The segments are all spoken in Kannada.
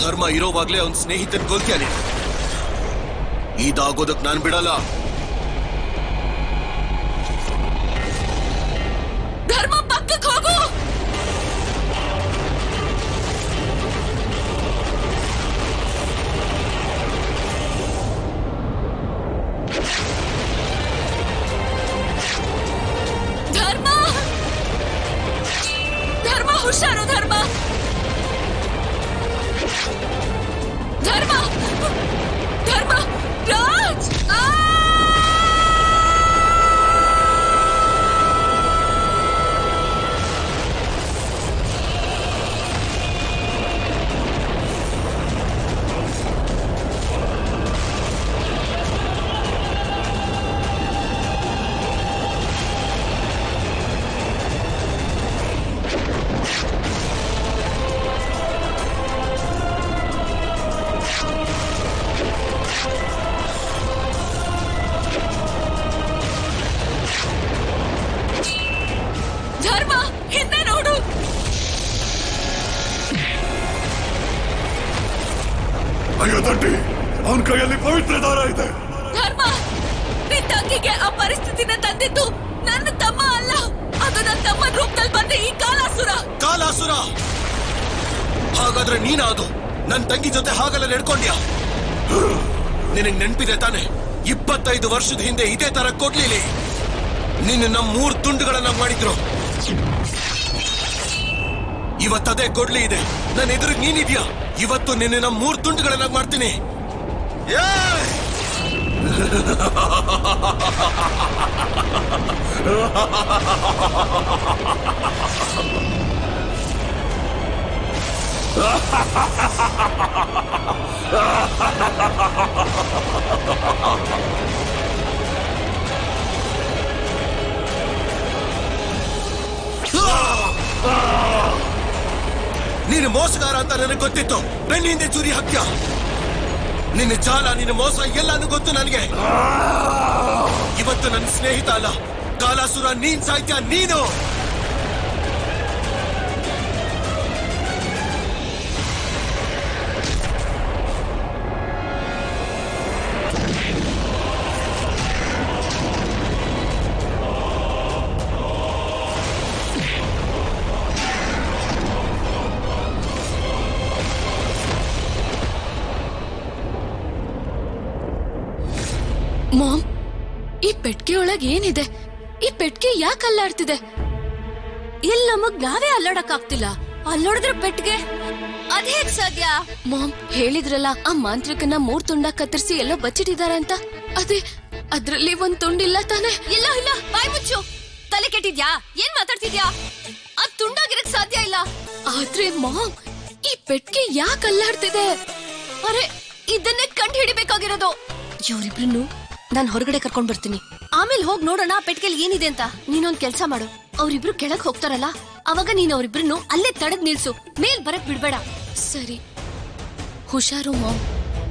ಧರ್ಮ ಇರೋವಾಗ್ಲೇ ಅವನ್ ಸ್ನೇಹಿತನ್ ಕೊಲ್ತ್ಯ ನೀನು ಇದಾಗೋದಕ್ ನಾನ್ ಬಿಡಲ್ಲ ಧರ್ಮ ಪಕ್ಕಕ್ಕೆ ಹೋಗು ಧರ್ಮ ಧರ್ಮ ಹುಷಾರು ಧರ್ಮ ಧರ್ಮ ಧರ್ಮ ರಾಜ್ ಆ! ಧರ್ಮ ಹಿಂದೆ ನೋಡು ಅಯ್ಯೋ ದಡ್ಡಿ ಅವನ ಕೈಯಲ್ಲಿ ಪವಿತ್ರ ದಾರ ಇದೆ ಧರ್ಮ ನಿನ್ ತಂಗಿಗೆ ಆ ಪರಿಸ್ಥಿತಿನ ತಂದಿದ್ದು ನನ್ನ ತಮ್ಮ ಅಲ್ಲ ಅದು ನನ್ನ ತಮ್ಮನ ರೂಪದಲ್ಲಿ ಬಂದ ಈ ಕಾಲಾಸುರ ಕಾಲಾಸುರ ಹಾಗಾದ್ರೆ ನೀನ ಅದು ನನ್ ತಂಗಿ ಜೊತೆ ಹಾಗೆಲ್ಲ ನಡ್ಕೊಂಡ್ಯಾ ನಿನಗ್ ನೆನ್ಪಿದೆ ತಾನೆ ಇಪ್ಪತ್ತೈದು ವರ್ಷದ ಹಿಂದೆ ಇದೇ ತರ ಕೊಡ್ಲಿಲಿ ನಿನ್ನ ನಮ್ ಮೂರ್ ತುಂಡುಗಳನ್ನ ಮಾಡಿದ್ರು ಇವತ್ತದೇ ಕೊಡ್ಲಿ ಇದೆ ನನ್ನ ಎದುರಿಗೆ ನೀನಿದ್ಯಾ ಇವತ್ತು ನಿನ್ನ ನಮ್ ಮೂರ್ ತುಂಡುಗಳನ್ನ ಮಾಡ್ತೀನಿ ಏಯ್! ನೀನು ಮೋಸಗಾರ ಅಂತ ನನಗೆ ಗೊತ್ತಿತ್ತು ಬೆನ್ನ ಹಿಂದೆ ಚೂರಿ ಹಾಕ್ಯ ನಿನ್ನ ಜಾಲ ನಿನ್ನ ಮೋಸ ಎಲ್ಲಾನು ಗೊತ್ತು ನನಗೆ ಇವತ್ತು ನನ್ನ ಸ್ನೇಹಿತ ಅಲ್ಲ ಕಾಲಾಸುರ ನೀನ್ ಸಾಹಿತ್ಯ ನೀನು ಮಾಮ್ ಈ ಪೆಟ್ಗೆ ಒಳಗ್ ಏನಿದೆ ಈ ಪೆಟ್ಗೆ ಯಾಕೆ ಅಲ್ಲಾಡ್ತಿದೆ ಇಲ್ಲಿ ನಮಗ್ ನಾವೇ ಅಲ್ಲಾಡಕ್ ಆಗ್ತಿಲ್ಲ ಅಲ್ಲೋಡಿದ್ರೆ ಪೆಟ್ಗೆ ಅದ್ ಹೇಗ್ ಸಾಧ್ಯ ಮಾಮ್ ಹೇಳಿದ್ರಲ್ಲ ಆ ಮಾಂತ್ರಿಕನ ಮೂರ್ ತುಂಡ ಕತ್ತರಿಸಿ ಎಲ್ಲೋ ಬಚ್ಚಿಟ್ಟಿದ್ದಾರೆ ಅಂತ ಅದೇ ಅದ್ರಲ್ಲಿ ಒಂದ್ ತುಂಡಿಲ್ಲ ತಾನೆ ಇಲ್ಲ ಇಲ್ಲ ಬಾಯ್ ಮುಚ್ಚು ತಲೆ ಕೆಟ್ಟಿದ್ಯಾ ಏನ್ ಮಾತಾಡ್ತಿದ್ಯಾ ಅದ್ ತುಂಡಾಗಿರಕ್ ಸಾಧ್ಯ ಇಲ್ಲ ಆದ್ರೆ ಮಾಮ್ ಈ ಪೆಟ್ಗೆ ಯಾಕೆ ಅಲ್ಲಾಡ್ತಿದೆ ಅರೆ ಇದನ್ನೇ ಕಂಡು ಹಿಡಿಬೇಕಾಗಿರೋದು ಇವ್ರಿಬ್ರನ್ನು ನಾನ್ ಹೊರಗಡೆ ಕರ್ಕೊಂಡ್ ಬರ್ತೀನಿ ಆಮೇಲೆ ಹೋಗ್ ನೋಡೋಣ ಪೆಟ್ಗೆಲ್ ಏನಿದೆ ಅಂತ ನೀನೊಂದ್ ಕೆಲ್ಸ ಮಾಡು ಅವ್ರಿಬ್ರು ಕೆಳಗ್ ಹೋಗ್ತಾರಲ್ಲ ಅವಾಗ ನೀನ್ ಅವ್ರಿಬ್ರನ್ನು ಅಲ್ಲೇ ತಡೆದ್ ನಿಲ್ಸು ಮೇಲ್ ಬರಕ್ ಬಿಡ್ಬೇಡ ಸರಿ ಹುಷಾರು ಮಾಮ್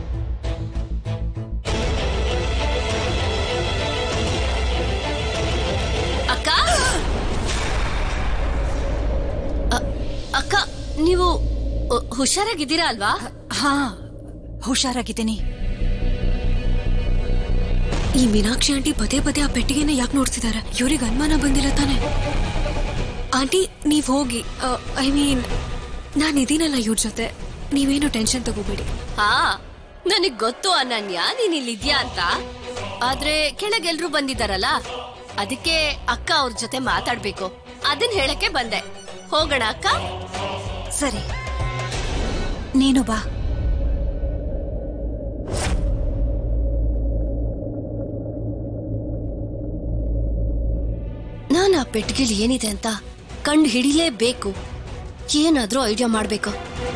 ಅಕ್ಕ ಅ- ಅಕ್ಕ ನೀವು ಅ, ಹುಷಾರಾಗಿದ್ದೀರಾ ಅಲ್ವಾ ಹಾ ಹುಷಾರಾಗಿದ್ದೀನಿ ಈ ಮೀನಾಕ್ಷಿ ಆಂಟಿ ಪದೇ ಪದೇ ಆ ಪೆಟ್ಟಿಗೆನ ಯಾಕೆ ನೋಡ್ತಿದ್ದಾರೆ ಇವ್ರಿಗೆ ಅನುಮಾನ ಬಂದಿಲ್ಲ ತಾನೆ ಆಂಟಿ ನೀವ್ ಹೋಗಿ ಐ ಮೀನ್ ನಾನು ಇದೀನಲ್ಲ ಇವ್ರ ಜೊತೆ ನೀವೇನು ಟೆನ್ಷನ್ ತಗೋಬೇಡಿ ಹಾ ನನಗ್ ಗೊತ್ತು ಅನನ್ಯ ನೀನ್ ಇಲ್ಲಿದ್ಯಾ ಅಂತ ಆದ್ರೆ ಕೆಳಗೆಲ್ರು ಬಂದಿದಾರಲ್ಲ ಅದಕ್ಕೆ ಅಕ್ಕ ಅವ್ರ ಜೊತೆ ಮಾತಾಡ್ಬೇಕು ಅದನ್ ಹೇಳಕ್ಕೆ ಬಂದೆ ಹೋಗೋಣ ಅಕ್ಕ ಸರಿ ನೀನು ಬಾ ನಾನು ಆ ಪೆಟ್ಟಿಗೆಲಿ ಏನಿದೆ ಅಂತ ಕಂಡು ಹಿಡಿಲೇಬೇಕು ಏನಾದ್ರೂ ಐಡಿಯಾ ಮಾಡ್ಬೇಕು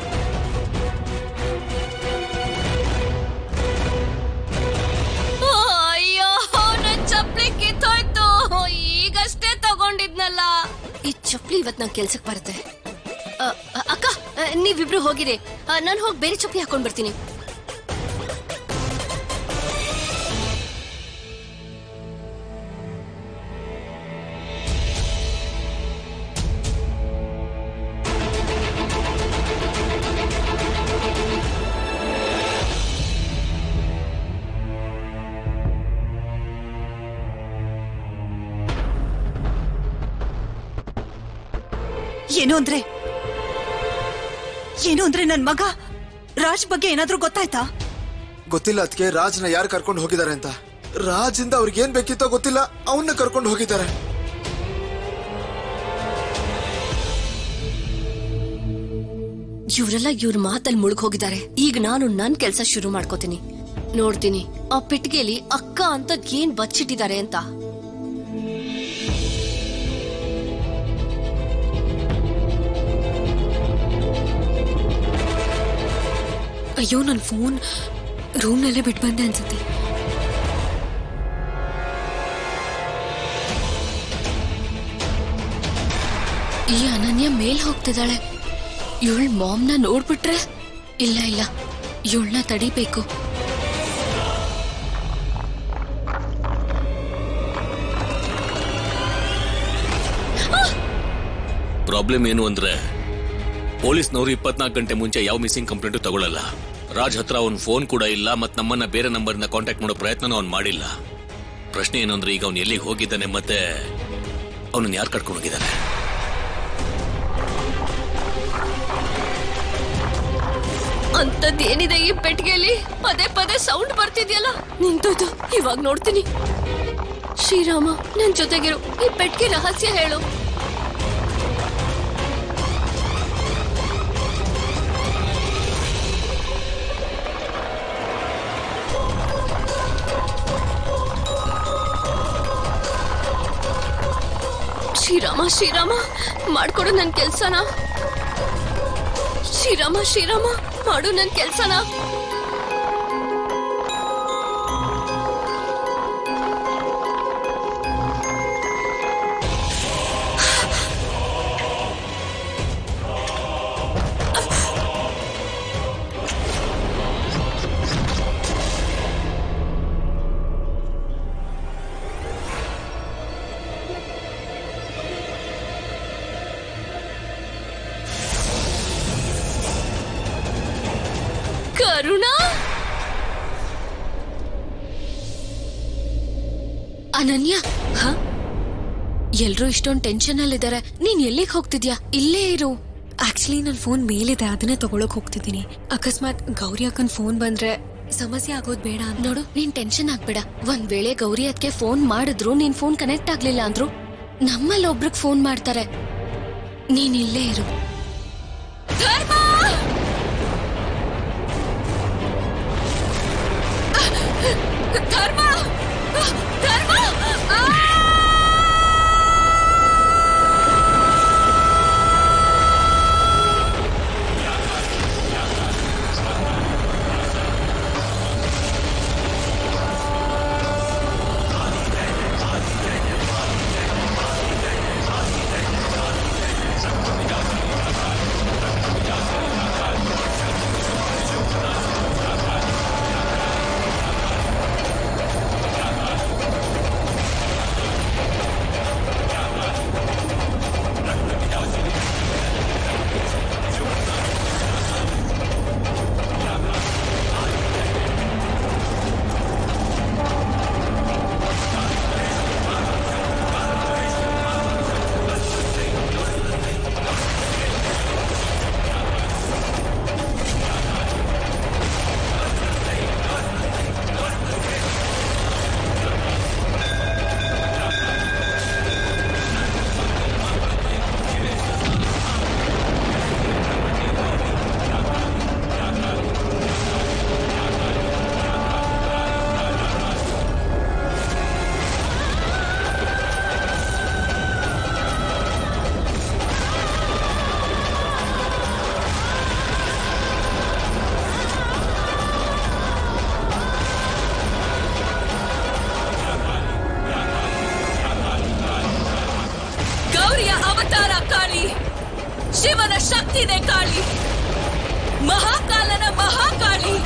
ಅಯ್ಯೋ ನನ್ ಚಪ್ಲಿ ಕಿತ್ತೋಯ್ತು ಈಗಷ್ಟೇ ತಗೊಂಡಿದ್ನಲ್ಲ ಈ ಚಪ್ಲಿ ಇವತ್ ನಂಗೆ ಕೆಲ್ಸಕ್ ಬರುತ್ತೆ ಅ, ಅ, ಅಕ್ಕ ಅ, ನೀವಿಬ್ರು ಹೋಗಿರಿ ನಾನು ಹೋಗಿ ಬೇರೆ ಚಪ್ಲಿ ಹಾಕೊಂಡ್ ಬರ್ತೀನಿ ಏನು ಅಂದ್ರೆ ಏನು ಅಂದ್ರೆ ನನ್ ಮಗ ರಾಜ್ ಬಗ್ಗೆ ಏನಾದ್ರೂ ಗೊತ್ತಾಯ್ತಾ ಗೊತ್ತಿಲ್ಲ ಅದಕ್ಕೆ ರಾಜ್ನ ಯಾರು ಕರ್ಕೊಂಡು ಹೋಗಿದ್ದಾರೆ ಅಂತ ರಾಜಿಂದ ಅವ್ರಿಗೆ ಏನ್ ಬೇಕಿತ್ತೋ ಗೊತ್ತಿಲ್ಲ ಅವನ್ನ ಕರ್ಕೊಂಡು ಹೋಗಿದ್ದಾರೆ ಇವರೆಲ್ಲ ಇವ್ರ ಮಾತಲ್ಲಿ ಮುಳುಗ್ ಹೋಗಿದ್ದಾರೆ ಈಗ ನಾನು ನನ್ ಕೆಲ್ಸ ಶುರು ಮಾಡ್ಕೋತೀನಿ ನೋಡ್ತೀನಿ ಆ ಪೆಟ್ಟಿಗೆಲಿ ಅಕ್ಕ ಅಂತ ಏನ್ ಬಚ್ಚಿಟ್ಟಿದ್ದಾರೆ ಅಂತ ಅಯ್ಯೋ ನನ್ನ ಫೋನ್ ರೂಮ್ನಲ್ಲೇ ಬಿಟ್ಟು ಬಂದೆ ಅನ್ಸುತ್ತೆ ಈ ಅನನ್ಯ ಮೇಲ್ ಹೋಗ್ತಿದ್ದಾಳೆ ಇವಳ ಮಾಮ್ನ ನೋಡ್ಬಿಟ್ರೆ ಇಲ್ಲ ಇಲ್ಲ ಇವಳನ್ನ ತಡಿಬೇಕು ಪ್ರಾಬ್ಲಮ್ ಏನು ಅಂದ್ರೆ ಪೊಲೀಸ್ನವರು ಇಪ್ಪತ್ನಾಲ್ಕು ಗಂಟೆ ಮುಂಚೆ ಯಾವ ಮಿಸ್ಸಿಂಗ್ ಕಂಪ್ಲೇಂಟು ತಗೊಳ್ಳಲ್ಲ ರಾಜ್ ಹತ್ರ ಅವ್ನ ಫೋನ್ ಕೂಡ ಇಲ್ಲ ಮತ್ ನಮ್ಮನ್ನ ಬೇರೆ ನಂಬರ್ನ ಕಾಂಟ್ಯಾಕ್ಟ್ ಮಾಡೋ ಪ್ರಯತ್ನನೂ ಅವ್ನು ಮಾಡಿಲ್ಲ ಪ್ರಶ್ನೆ ಏನು ಅಂದ್ರೆ ಈಗ ಅವ್ನು ಎಲ್ಲಿಗೆ ಹೋಗಿದ್ದಾನೆ ಮತ್ತೆ ಅವನನ್ನ ಯಾರು ಕರ್ಕೊಂಡು ಹೋಗಿದ್ದಾನೆ ಅಂತದ್ದೇನಿದೆ ಈ ಪೆಟ್ಟಿಗೆಯಲ್ಲಿ ಪದೇ ಪದೇ ಸೌಂಡ್ ಬರ್ತಿದ್ಯಲ್ಲ ನಿಂತೋಯ್ತು ಇವಾಗ ನೋಡ್ತೀನಿ ಶ್ರೀರಾಮ ನನ್ ಜೊತೆಗಿರು ಈ ಪೆಟ್ಟಿಗೆ ರಹಸ್ಯ ಹೇಳು ಶ್ರೀರಾಮ ಶ್ರೀರಾಮ ಮಾಡ್ಕೊಡು ನನ್ ಕೆಲ್ಸನ ಶ್ರೀರಾಮ ಶ್ರೀರಾಮ ಮಾಡು ನನ್ ಕೆಲ್ಸನ ಕರುಣ ಅನನ್ಯ ಹ ಎಲ್ರೂ ಇಷ್ಟೊಂದ್ ಟೆನ್ಷನ್ ಅಲ್ಲಿದ್ದಾರೆ ನೀನ್ ಎಲ್ಲಿಗೆ ಹೋಗ್ತಿದ್ಯಾ ಇಲ್ಲೇ ಇರು ಆಕ್ಚುಲಿ ನನ್ನ ಫೋನ್ ಮೇಲಿದೆ ಅದನ್ನೇ ತಗೊಳಕ್ ಹೋಗ್ತಿದ್ದೀನಿ ಅಕಸ್ಮಾತ್ ಗೌರಿ ಅಕ್ಕನ್ ಫೋನ್ ಬಂದ್ರೆ ಸಮಸ್ಯೆ ಆಗೋದ್ ಬೇಡ ಅಂತ ನೋಡು ನೀನ್ ಟೆನ್ಷನ್ ಆಗ್ಬೇಡ ಒಂದ್ ವೇಳೆ ಗೌರಿ ಅದಕ್ಕೆ ಫೋನ್ ಮಾಡಿದ್ರು ನೀನ್ ಫೋನ್ ಕನೆಕ್ಟ್ ಆಗ್ಲಿಲ್ಲ ಅಂದ್ರು ನಮ್ಮಲ್ಲಿ ಒಬ್ರಿಗೆ ಫೋನ್ ಮಾಡ್ತಾರೆ ನೀನ್ ಇಲ್ಲೇ ಇರು ಧರ್ಮ ಧರ್ಮ ಧರ್ಮ ಆ! ಗೌರಿಯ ಅವತಾರ ಕಾಳಿ ಶಿವನ ಶಕ್ತಿನೇ ಕಾಳಿ ಮಹಾಕಾಲನ ಮಹಾಕಾಳಿ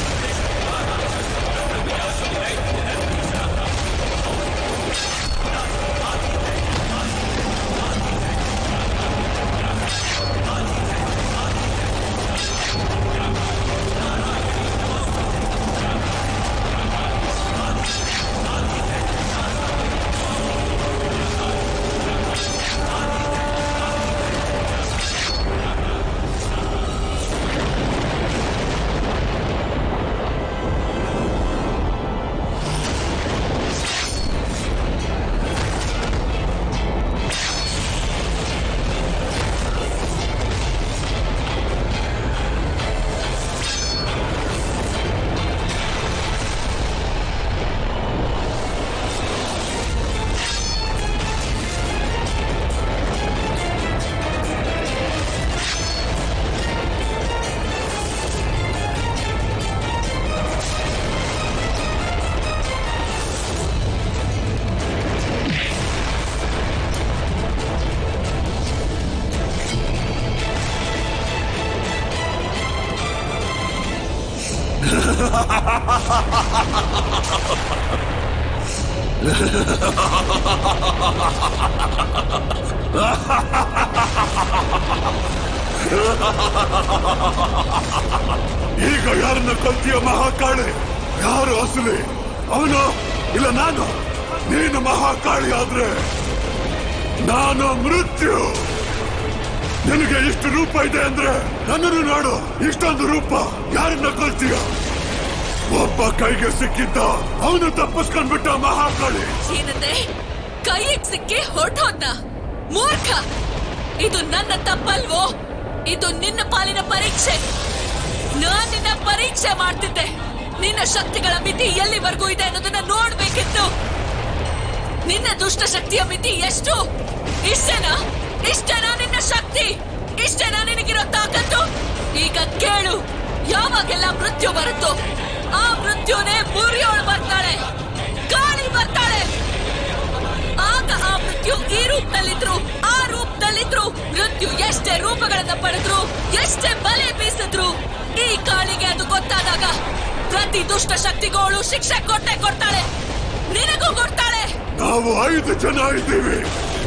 ಈಗ ಯಾರನ್ನ ಕೊಲ್ತೀಯ ಮಹಾಕಾಳಿ ಯಾರು ಅಸಲಿ ಅವನು ಇಲ್ಲ ನಾನು ನೀನು ಮಹಾಕಾಳಿ ಆದ್ರೆ ನಾನು ಮೃತ್ಯು ನಿನಗೆ ಇಷ್ಟು ರೂಪ ಇದೆ ಅಂದ್ರೆ ನನ್ನನ್ನು ನೋಡು ಇಷ್ಟೊಂದು ರೂಪ ಯಾರನ್ನ ಕೊಲ್ತೀಯ ಒಬ್ಬ ಕೈಗೆ ಸಿಕ್ಕಿದ್ದ ಅವನು ತಪ್ಪಿಸ್ಕೊಂಡ್ಬಿಟ್ಟ ಮಹಾಕಾಳಿ ಏನಂದೆ ಕೈಗೆ ಸಿಕ್ಕಿ ಹೊರಟೋದ್ನ ಮೂರ್ಖ ಇದು ನನ್ನ ತಪ್ಪಲ್ವೋ ಇದು ನಿನ್ನ ಪಾಲಿನ ಪರೀಕ್ಷೆ ನಾನ್ ನಿನ್ನ ಪರೀಕ್ಷೆ ಮಾಡ್ತಿದ್ದೆ ನಿನ್ನ ಶಕ್ತಿಗಳ ಮಿತಿ ಎಲ್ಲಿವರೆಗೂ ಇದೆ ಅನ್ನೋದನ್ನ ನೋಡ್ಬೇಕಿತ್ತು ನಿನ್ನ ದುಷ್ಟ ಶಕ್ತಿಯ ಮಿತಿ ಎಷ್ಟು ಇಷ್ಟೇನಾ ಇಷ್ಟೇನಾ ನಿನ್ನ ಶಕ್ತಿ ಇಷ್ಟೇನಾ ನಿನಗಿರೋ ತಾಕತ್ತು ಈಗ ಕೇಳು ಯಾವಾಗೆಲ್ಲ ಮೃತ್ಯು ಬರುತ್ತೋ ಆ ಮೃತ್ಯುನೇ ಮುರಿಯೋಳು ಬರ್ತಾಳೆ ಕಾಳಿ ಬರ್ತಾಳೆ ಆಗ ಆ ಮೃತ್ಯು ಈ ರೂಪದಲ್ಲಿದ್ರು ಆ ರೂಪದಲ್ಲಿದ್ರು ಮೃತ್ಯು ಎಷ್ಟೇ ರೂಪಗಳನ್ನ ಪಡೆದ್ರು ಎಷ್ಟೇ ಬಲೆ ಬೀಸಿದ್ರು ಈ ಕಾಳಿಗೆ ಅದು ಗೊತ್ತಾದಾಗ ಪ್ರತಿ ದುಷ್ಟ ಶಕ್ತಿಗೋಳು ಶಿಕ್ಷೆ ಕೊಟ್ಟೆ ಕೊಡ್ತಾಳೆ ನಿನಗೂ ಕೊಡ್ತಾಳೆ ನಾವು ಐದು ಜನ ಇದ್ದೀವಿ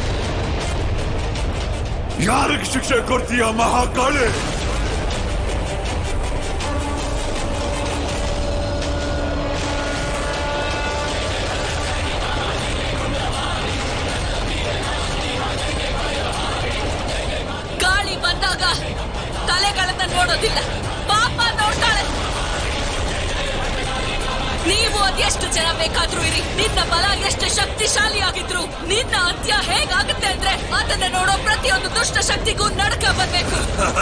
ಯಾರಿಗೆ ಶಿಕ್ಷೆ ಕೊಡ್ತೀಯ ಮಹಾಕಾಳಿ ಗಾಳಿ ಬಂದಾಗ ತಲೆಗಳನ್ನ ನೋಡೋದಿಲ್ಲ ಪಾಪ ನೋಡ್ತಾಳೆ ನೀವು ಅದೆಷ್ಟು ಜನ ಬೇಕಾದ್ರೂ ಇರಿ ನಿನ್ನ ಬಲ ಎಷ್ಟು ಶಕ್ತಿಶಾಲಿ ಆಗಿದ್ರು ನಿನ್ನ ಅಂತ್ಯ ಹೇಗಾಗುತ್ತೆ ಅಂದ್ರೆ ಅದನ್ನ ನೋಡೋ ಪ್ರತಿಯೊಂದು ದುಷ್ಟ ಶಕ್ತಿಗೂ ನಡಕ ಬರ್ಬೇಕು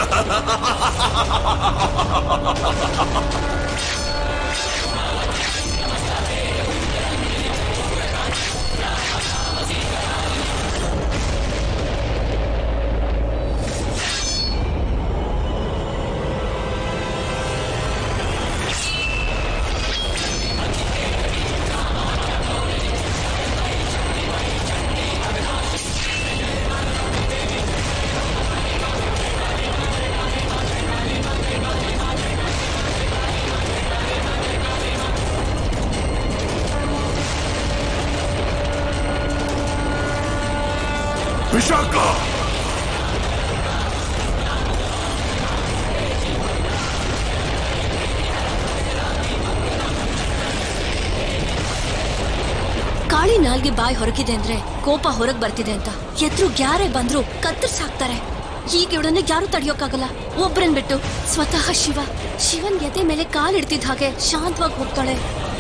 ವಿಶಾಖ ಕಾಳಿ ನಾಲ್ಗೆ ಬಾಯಿ ಹೊರಗಿದೆ ಅಂದ್ರೆ ಕೋಪ ಹೊರಗ್ ಬರ್ತಿದೆ ಅಂತ ಎದ್ರು ಯಾರೇ ಬಂದ್ರು ಕತ್ತರ್ಸ್ ಹಾಕ್ತಾರೆ ಈಗ ಇವಳನ್ನ ಯಾರು ತಡಿಯೋಕ್ಕಾಗಲ್ಲ ಒಬ್ರನ್ ಬಿಟ್ಟು ಸ್ವತಃ ಶಿವ ಶಿವನ್ ಎದೆ ಮೇಲೆ ಕಾಲಿಡ್ತಿದ್ದ ಹಾಗೆ ಶಾಂತವಾಗಿ ಹೋಗ್ತಾಳೆ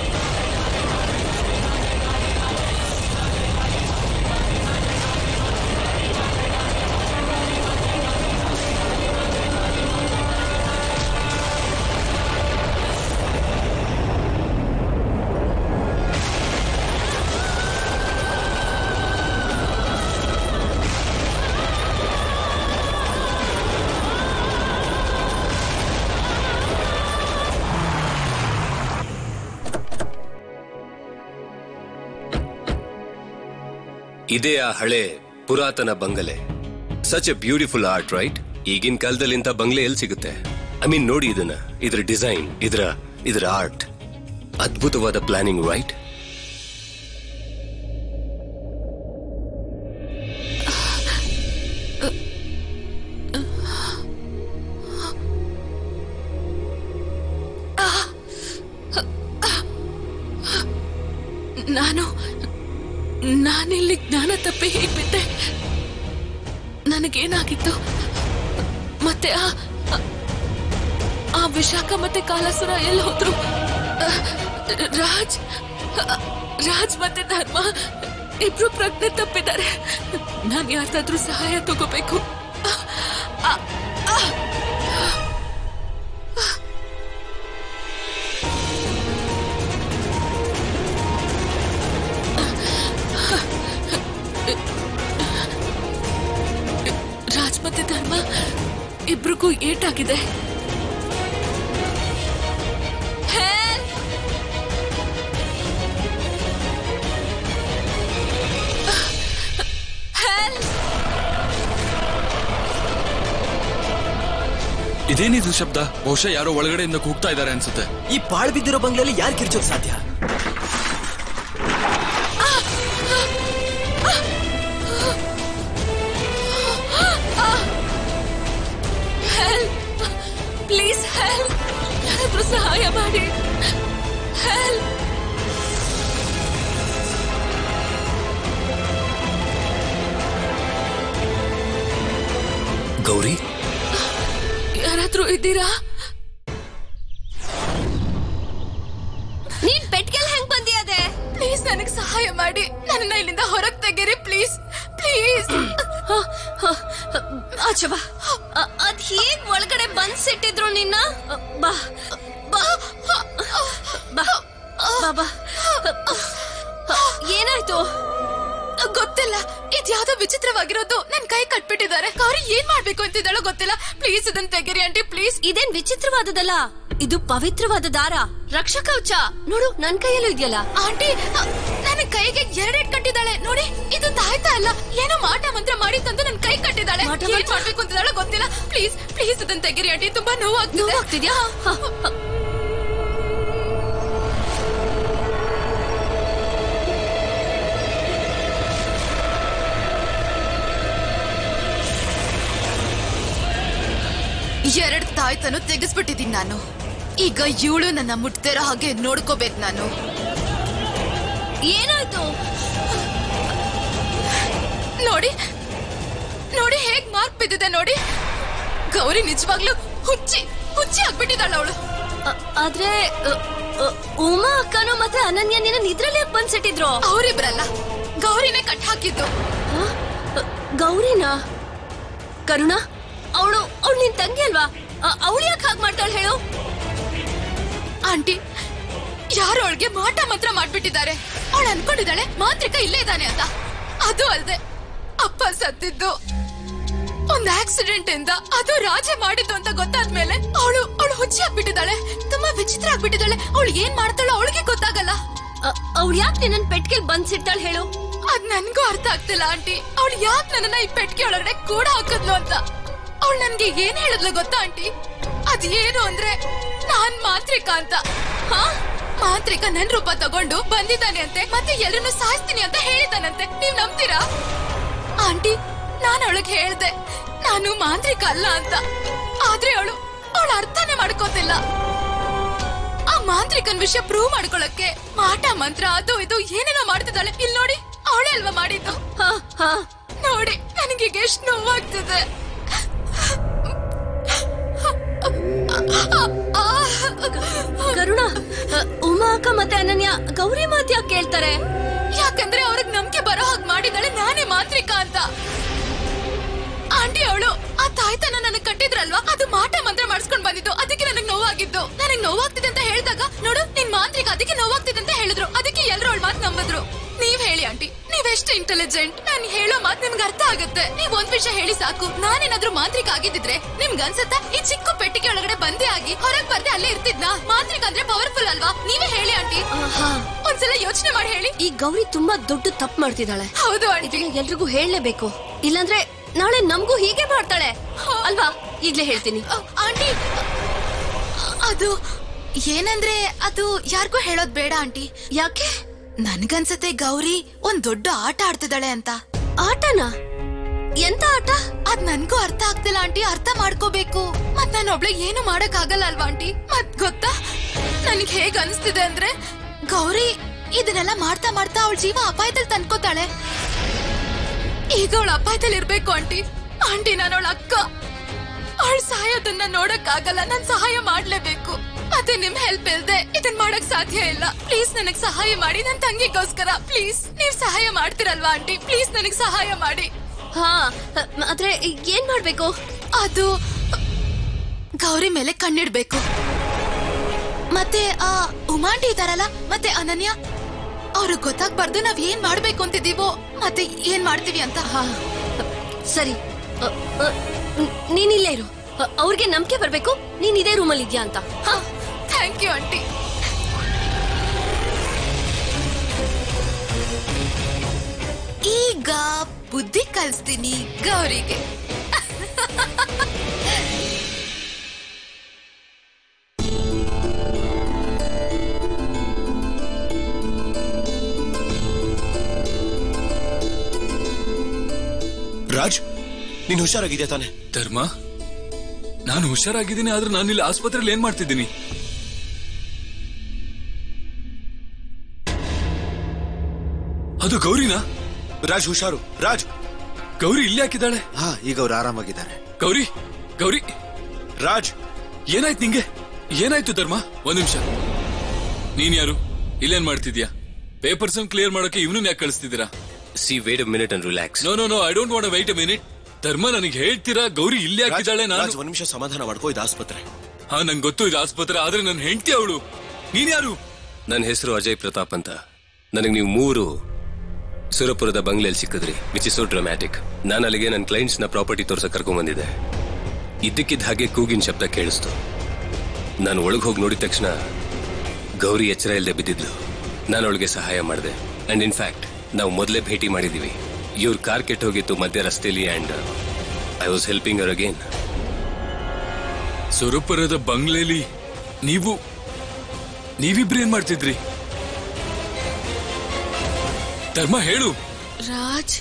ಇದೇ ಆ ಹಳೆ ಪುರಾತನ ಬಂಗಲೆ such a beautiful art right ಈಗಿನ ಕಾಲದಲ್ಲಿ ಇಂಥ ಬಂಗ್ಲೆ ಎಲ್ಲಿ ಸಿಗುತ್ತೆ ಐ ಮೀನ್ ನೋಡಿ ಇದನ್ನ ಇದ್ರ ಡಿಸೈನ್ ಇದ್ರ ಇದ್ರ ಆರ್ಟ್ ಅದ್ಭುತವಾದ ಪ್ಲಾನಿಂಗ್ ರೈಟ್ ನಾನು ನಾನಿಲ್ಲಿ ಜ್ಞಾನ ತಪ್ಪಿ ಹೇಗ್ ಬಿದ್ದೆ ನನಗೇನಾಗಿತ್ತು ಮತ್ತೆ ಆ ಆ- ಆ ವಿಶಾಖ ಮತ್ತೆ ಕಾಲಾಸುರ ಎಲ್ಲಿ ಹೋದ್ರು ಆ, ರಾಜ್ ಆ, ರಾಜ್ ಮತ್ತೆ ಧರ್ಮ ಇಬ್ರು ಪ್ರಜ್ಞೆ ತಪ್ಪಿದ್ದಾರೆ ನಾನು ಯಾರ್ದಾದ್ರೂ ಸಹಾಯ ತಗೋಬೇಕು ಆ, ಆ, ಆ. ರಾಜ್ ಮತ್ತೆ ಧರ್ಮ ಇಬ್ರಿಗೂ ಏಟಾಗಿದೆ Help! Help! ಇದೇನಿದು ಶಬ್ದ ಬಹುಶಃ ಯಾರೋ ಒಳಗಡೆಯಿಂದ ಕೂಗ್ತಾ ಇದ್ದಾರೆ ಅನ್ಸುತ್ತೆ ಈ ಪಾಳ್ ಬಿದ್ದಿರೋ ಬಂಗ್ಲೆಯಲ್ಲಿ ಯಾರು ಕಿರ್ಚೋಕ್ ಸಾಧ್ಯ ಆ! ಗೌರಿ ಯಾರಾದ್ರೂ ಇದ್ದೀರಾ ನೀನ್ ಪೆಟ್ಗೆಲ್ ಹೆಂಗ್ ಬಂದಿಯದೆ ಪ್ಲೀಸ್ ನನಗ್ ಸಹಾಯ ಮಾಡಿ ನನ್ನ ಇಲ್ಲಿಂದ ಹೊರಗ್ ತೆಗೀರಿ ಪ್ಲೀಸ್ ಪ್ಲೀಸ್ ಆಚೆ ಬಾ ಅ- ಅದ್ ಹೇಗ್ ಒಳಗಡೆ ಬಂದ್ಸಿಟ್ಟಿದ್ರು ನಿನ್ನ ಬಾ ಬಾ ಬಾ ಬಾ ಬಾ ಏನಾಯ್ತು ಗೊತ್ತಿಲ್ಲ ಇದ್ಯಾವ್ದೋ ವಿಚಿತ್ರವಾಗಿರೋದು ನನ್ ಕೈ ಕಟ್ಬಿಟ್ಟಿದ್ದಾರೆ ಗೌರಿ ಏನ್ ಮಾಡ್ಬೇಕು ಅಂತಿದ್ದಾಳೋ ಗೊತ್ತಿಲ್ಲ ಪ್ಲೀಸ್ ಇದನ್ನ ತೆಗೀರಿ ಆಂಟಿ ಪ್ಲೀಸ್ ಇದೇನ್ ವಿಚಿತ್ರವಾದದಲ್ಲ ಇದು ಪವಿತ್ರವಾದ ದಾರ ರಕ್ಷಾ ಕವಚ ನೋಡು ನನ್ ಕೈಯಲ್ಲೂ ಇದೆಯಲ್ಲ ಆಂಟಿ ನನ್ನ ಕೈಗೆ ಎರಡೆರಡ್ ಕಟ್ಟಿದ್ದಾಳೆ ನೋಡಿ ಇದು ತಾಯ್ತಾ ಇಲ್ಲ ಏನೋ ಮಾಟ ಮಂತ್ರ ಮಾಡಿ ತಂದು ನನ್ ಕೈ ಕಟ್ಟಿದ್ದಾಳೆ ಏನ್ ಮಾಡ್ಬೇಕು ಅಂತಿದ್ದಾಳೋ ಗೊತ್ತಿಲ್ಲ ಪ್ಲೀಸ್ ಪ್ಲೀಸ್ ಇದನ್ನ ತೆಗೀರಿ ಆಂಟಿ ತುಂಬಾ ನೋವಾಗ್ತಿದೆ ನೋವಾಗ್ತಿದ್ಯಾ ಎರಡ್ ತಾಯ್ತನು ತೆಗೆಸ್ಬಿಟ್ಟಿದೀನಿ ನಾನು ಈಗ ಇವಳು ನನ್ನ ಮುಟ್ತಿರೋ ಹಾಗೆ ನೋಡ್ಕೋಬೇಕು ನಾನು ಏನಾಯ್ತು ನೋಡಿ ನೋಡಿ ಹೇಗ್ ಮಾರ್ಕ್ ಬಿದ್ದಿದೆ ನೋಡಿ ಗೌರಿ ನಿಜವಾಗ್ಲೂ ಹುಚ್ಚಿ ಹುಚ್ಚಿ ಆಗ್ಬಿಟ್ಟಿದ್ದಾಳ ಅವಳು ಆದ್ರೆ ಉಮಾ ಅಕ್ಕನು ಮತ್ತೆ ಅನನ್ಯ ನಿನ್ನ ಇದ್ರಲ್ಲಿ ಬಂದ್ಸಿಟ್ಟಿದ್ರು ಅವರಿಬ್ರಲ್ಲ ಗೌರಿನೇ ಕಟ್ ಹಾಕಿದ್ದು ಗೌರಿನಾ ಕರುಣ ಅವಳು ಅವಳು ನಿನ್ ತಂಗಿ ಅಲ್ವಾ ಅವಳು ಯಾಕೆ ಹಾಗೆ ಮಾಡ್ತಾಳೆ ಹೇಳು ಆಂಟಿ ಯಾರು ಅವಳಿಗೆ ಮಾಟ ಮಂತ್ರ ಮಾಡ್ಬಿಟ್ಟಿದ್ದಾರೆ ಅವಳು ಅನ್ಕೊಂಡಿದ್ದಾಳೆ ಮಾಂತ್ರಿಕ ಇಲ್ಲೇ ಇದ್ದಾನೆ ಅಂತ ಅದು ಅಲ್ದೆ ಅಪ್ಪ ಸತ್ತಿದ್ದು ಒಂದ್ ಆಕ್ಸಿಡೆಂಟ್ ಇಂದ ಅದು ರಾಜೆ ಮಾಡಿದ್ದು ಅಂತ ಗೊತ್ತಾದ್ಮೇಲೆ ಅವಳು ಅವಳು ಹುಚ್ಚಿ ಆಗ್ಬಿಟ್ಟಿದ್ದಾಳೆ ತುಂಬಾ ವಿಚಿತ್ರ ಆಗ್ಬಿಟ್ಟಿದ್ದಾಳೆ ಅವಳು ಏನ್ ಮಾಡ್ತಾಳೋ ಅವಳಿಗೆ ಗೊತ್ತಾಗಲ್ಲ ಅವಳು ಯಾಕೆ ನಿನ್ನ ಪೆಟ್ಗೆಲ್ ಬಂದ್ಸಿಟ್ಟಾಳ ಹೇಳು ಅದ್ ನನ್ಗೂ ಅರ್ಥ ಆಗ್ತಿಲ್ಲ ಆಂಟಿ ಅವಳು ಯಾಕೆ ನನ್ನನ್ನ ಈ ಪೆಟ್ಗೆ ಒಳಗಡೆ ಕೂಡ ಹಾಕದ್ಲು ಅಂತ ಅವಳು ನನ್ಗೆ ಏನ್ ಹೇಳಿದ್ಲು ಗೊತ್ತಾ ಆಂಟಿ ಅದ್ ಏನು ಅಂದ್ರೆ ನಾನ್ ಮಾಂತ್ರಿಕ ಅಂತ ಹಾ ಮಾಂತ್ರಿಕ ನನ್ ರೂಪ ತಗೊಂಡು ಬಂದಿದ್ದಾನೆ ಅಂತೆ ಮತ್ತೆ ಎಲ್ಲರನ್ನು ಸಾಯಿಸ್ತೀನಿ ಅಂತ ಹೇಳಿದ್ದಾನಂತೆ ನೀವ್ ನಂಬ್ತೀರಾ ಆಂಟಿ ನಾನು ಅವಳಿಗೆ ಹೇಳ್ದೆ ನಾನು ಮಾಂತ್ರಿಕ ಅಲ್ಲ ಅಂತ ಆದ್ರೆ ಅವಳು ಅವಳು ಅರ್ಥನೇ ಮಾಡ್ಕೋತಿಲ್ಲ ಆ ಮಾಂತ್ರಿಕನ್ ವಿಷಯ ಪ್ರೂವ್ ಮಾಡ್ಕೊಳಕ್ಕೆ ಮಾಟ ಮಂತ್ರ ಅದು ಇದು ಏನೇನೋ ಮಾಡ್ತಿದ್ದಾಳೆ ಇಲ್ಲಿ ನೋಡಿ ಅವಳೇ ಅಲ್ವಾ ಮಾಡಿದ್ದು ನೋಡಿ ನನಗೀಗ ಎಷ್ಟು ನೋವಾಗ್ತಿದೆ ಕರುಣ ಉಮಾ ಅಕ್ಕ ಮತ್ತೆ ಅನನ್ಯ ಗೌರಿ ಮಾತ್ ಯಾಕೆ ಕೇಳ್ತಾರೆ ಯಾಕಂದ್ರೆ ಅವ್ರಿಗೆ ನಂಬಿಕೆ ಬರೋ ಹಾಗೆ ಮಾಡಿದಾಳೆ ನಾನೇ ಮಾಂತ್ರಿಕ ಅಂತ ಆಂಟಿ ಅವಳು ಆ ತಾಯ್ತನ ನನಗ್ ಕಟ್ಟಿದ್ರಲ್ವಾ ಅದು ಮಾಟ ಮಂತ್ರ ಮಾಡಿಸ್ಕೊಂಡ್ ಬಂದಿದ್ದು ಅದಕ್ಕೆ ನನಗ್ ನೋವಾಗಿದ್ದು ನನಗ್ ನೋವಾಗ್ತಿದೆ ಅಂತ ಹೇಳಿದಾಗ ನೋಡು ನಿನ್ ಮಾಂತ್ರಿಕ ಅದಕ್ಕೆ ನೋವಾಗ್ತಿದೆ ಅಂತ ಹೇಳಿದ್ರು ಅದಕ್ಕೆ ಎಲ್ರು ಅವಳ ಮಾತ್ ನಂಬಿದ್ರು ನೀವ್ ಹೇಳಿ ಆಂಟಿ ನೀವೆಷ್ಟು ಇಂಟೆಲಿಜೆಂಟ್ ನಾನ್ ಹೇಳೋ ಮಾತ್ ನಿಮ್ಗೆ ಅರ್ಥ ಆಗುತ್ತೆ ನೀವ್ ಒಂದ್ ವಿಷಯ ಹೇಳಿ ಸಾಕು ನಾನೇನಾದ್ರೂ ಮಾಂತ್ರಿಕ ಆಗಿದ್ದಿದ್ರೆ ನಿಮ್ಗೆ ಅನ್ಸತ್ತಾ ಈ ಚಿಕ್ಕ ಪೆಟ್ಟಿಗೆ ಒಳಗಡೆ ಬಂದೇ ಆಗಿ ಹೊರಗ್ ಬಂದೆ ಅಲ್ಲೇ ಇರ್ತಿದ್ನಾ ಮಾಂತ್ರಿಕ ಅಂದ್ರೆ ಪವರ್ಫುಲ್ ಅಲ್ವಾ ನೀವೇ ಹೇಳಿ ಆಂಟಿ ಒಂದ್ಸಲ ಯೋಚನೆ ಮಾಡಿ ಹೇಳಿ ಈ ಗೌರಿ ತುಂಬಾ ದೊಡ್ಡ ತಪ್ಪು ಮಾಡ್ತಿದ್ದಾಳೆ ಹೌದು ಆಂಟಿ ಇದನ್ನ ಎಲ್ರಿಗೂ ಹೇಳಲೇಬೇಕು ಇಲ್ಲಾಂದ್ರೆ ನಾಳೆ ನಮಗೂ ಹೀಗೆ ಮಾಡ್ತಾಳೆ ಅಲ್ವಾ ಈಗ್ಲೇ ಹೇಳ್ತೀನಿ ಆಂಟಿ ಅದು ಏನಂದ್ರೆ ಅದು ಯಾರಿಗೂ ಹೇಳೋದ್ ಬೇಡ ಆಂಟಿ ಯಾಕೆ ನನ್ಗನ್ಸತ್ತೆ ಗೌರಿ ಒಂದ್ ದೊಡ್ಡ ಆಟ ಆಡ್ತಿದ್ದಾಳೆ ಅಂತ ಆಟನಾ ಎಂತ ಆಟ ಅದ್ ನನ್ಗೂ ಅರ್ಥ ಆಗ್ತಿಲ್ಲ ಆಂಟಿ ಅರ್ಥ ಮಾಡ್ಕೋಬೇಕು ಮತ್ ನಾನು ಒಬ್ಳೆ ಏನು ಮಾಡಕ್ ಆಗಲ್ಲ ಅಲ್ವಾ ಆಂಟಿ ಮತ್ ಗೊತ್ತಾ ನನಗ್ ಹೇಗ್ ಅನ್ಸ್ತಿದೆ ಅಂದ್ರೆ ಗೌರಿ ಇದನ್ನೆಲ್ಲ ಮಾಡ್ತಾ ಮಾಡ್ತಾ ಅವಳ ಜೀವ ಅಪಾಯದಲ್ಲಿ ತಂದ್ಕೋತಾಳೆ ಈಗ ಅವಳ ಅಪಾಯದಲ್ಲಿ ಇರ್ಬೇಕು ಆಂಟಿ ಆಂಟಿ ನಾನು ಅವಳ ಅಕ್ಕ ಅವಳು ಸಾಯೋದನ್ನ ನೋಡಕ್ ಆಗಲ್ಲ ನಾನ್ ಸಹಾಯ ಮಾಡ್ಲೇಬೇಕು ಮತ್ತೆ ನಿಮ್ ಹೆಲ್ಪ್ ಇಲ್ದೆ ಇದನ್ ಮಾಡಕ್ ಸಾಧ್ಯ ಇಲ್ಲ ಪ್ಲೀಸ್ ನನಗ್ ಸಹಾಯ ಮಾಡಿ ನನ್ ತಂಗಿಗೋಸ್ಕರ ಪ್ಲೀಸ್ ನೀವ್ ಸಹಾಯ ಮಾಡ್ತಿರಲ್ವಾ ಆಂಟಿ ಪ್ಲೀಸ್ ನನಗ್ ಸಹಾಯ ಮಾಡಿ ಹಾ ಆದ್ರೆ ಏನ್ ಮಾಡ್ಬೇಕು ಅದು ಗೌರಿ ಮೇಲೆ ಕಣ್ಣಿಡ್ಬೇಕು ಮತ್ತೆ ಆ ಉಮಾಂಟಿ ಇದಾರಲ್ಲ ಮತ್ತೆ ಅನನ್ಯ ಅವ್ರಿಗೆ ಗೊತ್ತಾಗ್ಬಾರ್ದು ನಾವ್ ಏನ್ ಮಾಡ್ಬೇಕು ಅಂತಿದೀವೋ ಮತ್ತೆ ಏನ್ ಮಾಡ್ತೀವಿ ಅಂತ ಸರಿ ಅ, ಅ, ನ್- ನೀನಿಲ್ಲೇ ಇರು ಅ, ಅವ್ರಿಗೆ ನಂಬಿಕೆ ಬರ್ಬೇಕು ನೀನ್ ಇದೇ ರೂಮಲ್ಲಿ ಇದ್ಯಾ ಅಂತ ಥ್ಯಾಂಕ್ ಯು ಆಂಟಿ ಈಗ ಬುದ್ಧಿ ಕಲಿಸ್ತೀನಿ ಗೌರಿಗೆ ರಾಜ್ ನೀನ್ ಹುಷಾರಾಗಿದ್ಯಾ ತಾನೆ ಧರ್ಮ ನಾನು ಹುಷಾರಾಗಿದ್ದೀನಿ ಆದ್ರೆ ನಾನು ಇಲ್ಲಿ ಆಸ್ಪತ್ರೆಯಲ್ಲಿ ಏನ್ ಮಾಡ್ತಿದ್ದೀನಿ ಅದು ಗೌರಿನಾ ರಾಜ್ ಹುಷಾರು ರಾಜ್ ಗೌರಿ ಇಲ್ಲಿ ಹಾಕಿದ್ದಾಳೆ ಹಾ ಈಗ ಅವ್ರು ಆರಾಮಾಗಿದ್ದಾರೆ ಗೌರಿ ಗೌರಿ ರಾಜ್ ಏನಾಯ್ತು ನಿಂಗೆ ಏನಾಯ್ತು ಧರ್ಮ ಒಂದ್ ನಿಮಿಷ ನೀನ್ ಯಾರು ಇಲ್ಲೇನ್ ಮಾಡ್ತಿದ್ಯಾ ಪೇಪರ್ಸ್ ಕ್ಲಿಯರ್ ಮಾಡೋಕೆ ಇವನು ಯಾಕೆ ಕಳಿಸ್ತಿದ್ದೀರಾ see wait minute and relax no no no I don't want wait a minute Dharma ನನಗೆ ಹೇಳ್ತೀರಾ ಗೌರಿ ಇಲ್ಲಿ ರಾಜ್, ಹಾಕಿದ್ದಾಳೆ ನಾನು ರಾಜ್, ಒಂದ್ ನಿಮಿಷ ಸಮಾಧಾನ ಮಾಡ್ಕೋ ಇದು ಆಸ್ಪತ್ರೆ ಹಾ ನಂಗೆ ಗೊತ್ತು ಇದು ಆಸ್ಪತ್ರೆ ಆದ್ರೆ ನನ್ನ ಹೆಂಡತಿ ಅವಳು ನೀನ್ ಯಾರು ನನ್ನ ಹೆಸರು ಅಜಯ್ ಪ್ರತಾಪ್ ಅಂತ ನನಗೆ ನೀವು ಮೂರು ಸುರಪುರದ ಬಂಗ್ಲೆಯಲ್ಲಿ ಸಿಕ್ಕಿದ್ರಿ ವಿಚ್ ಇಸ್ ಸೋ ಡ್ರಾಮ್ಯಾಟಿಕ್ ನಾನು ಅಲ್ಲಿಗೆ ನನ್ನ ಕ್ಲೈಂಟ್ಸ್ ನ ಪ್ರಾಪರ್ಟಿ ತೋರ್ಸಕ್ ಕರ್ಕೊಂಡ್ ಬಂದಿದ್ದೆ ಇದ್ದಕ್ಕಿದ್ದ ಹಾಗೆ ಕೂಗಿನ ಶಬ್ದ ಕೇಳಿಸ್ತು ನಾನು ಒಳಗೆ ಹೋಗಿ ನೋಡಿದ ತಕ್ಷಣ ಗೌರಿ ಎಚ್ಚರ ಇಲ್ಲದೆ ಬಿದ್ದಿದ್ಲು ನಾನು ಅವಳಿಗೆ ಸಹಾಯ ಮಾಡಿದೆ ಅಂಡ್ ಇನ್ಫ್ಯಾಕ್ಟ್ ನಾವು ಮೊದಲೇ ಭೇಟಿ ಮಾಡಿದೀವಿ ಇವ್ರ ಕಾರ್ ಕೆಟ್ಟ ಹೋಗಿತ್ತು ಮಧ್ಯ ರಸ್ತೆಯಲ್ಲಿ ಅಂಡ್ ಐ ವಾಸ್ ಹೆಲ್ಪಿಂಗ್ ಅವರ್ ಅಗೇನ್ ಸುರಪುರದ ಬಂಗ್ಲೆಲಿ ನೀವು ನೀವಿಬ್ರು ಏನ್ ಮಾಡ್ತಿದ್ರಿ ಧರ್ಮ ಹೇಳು ರಾಜ್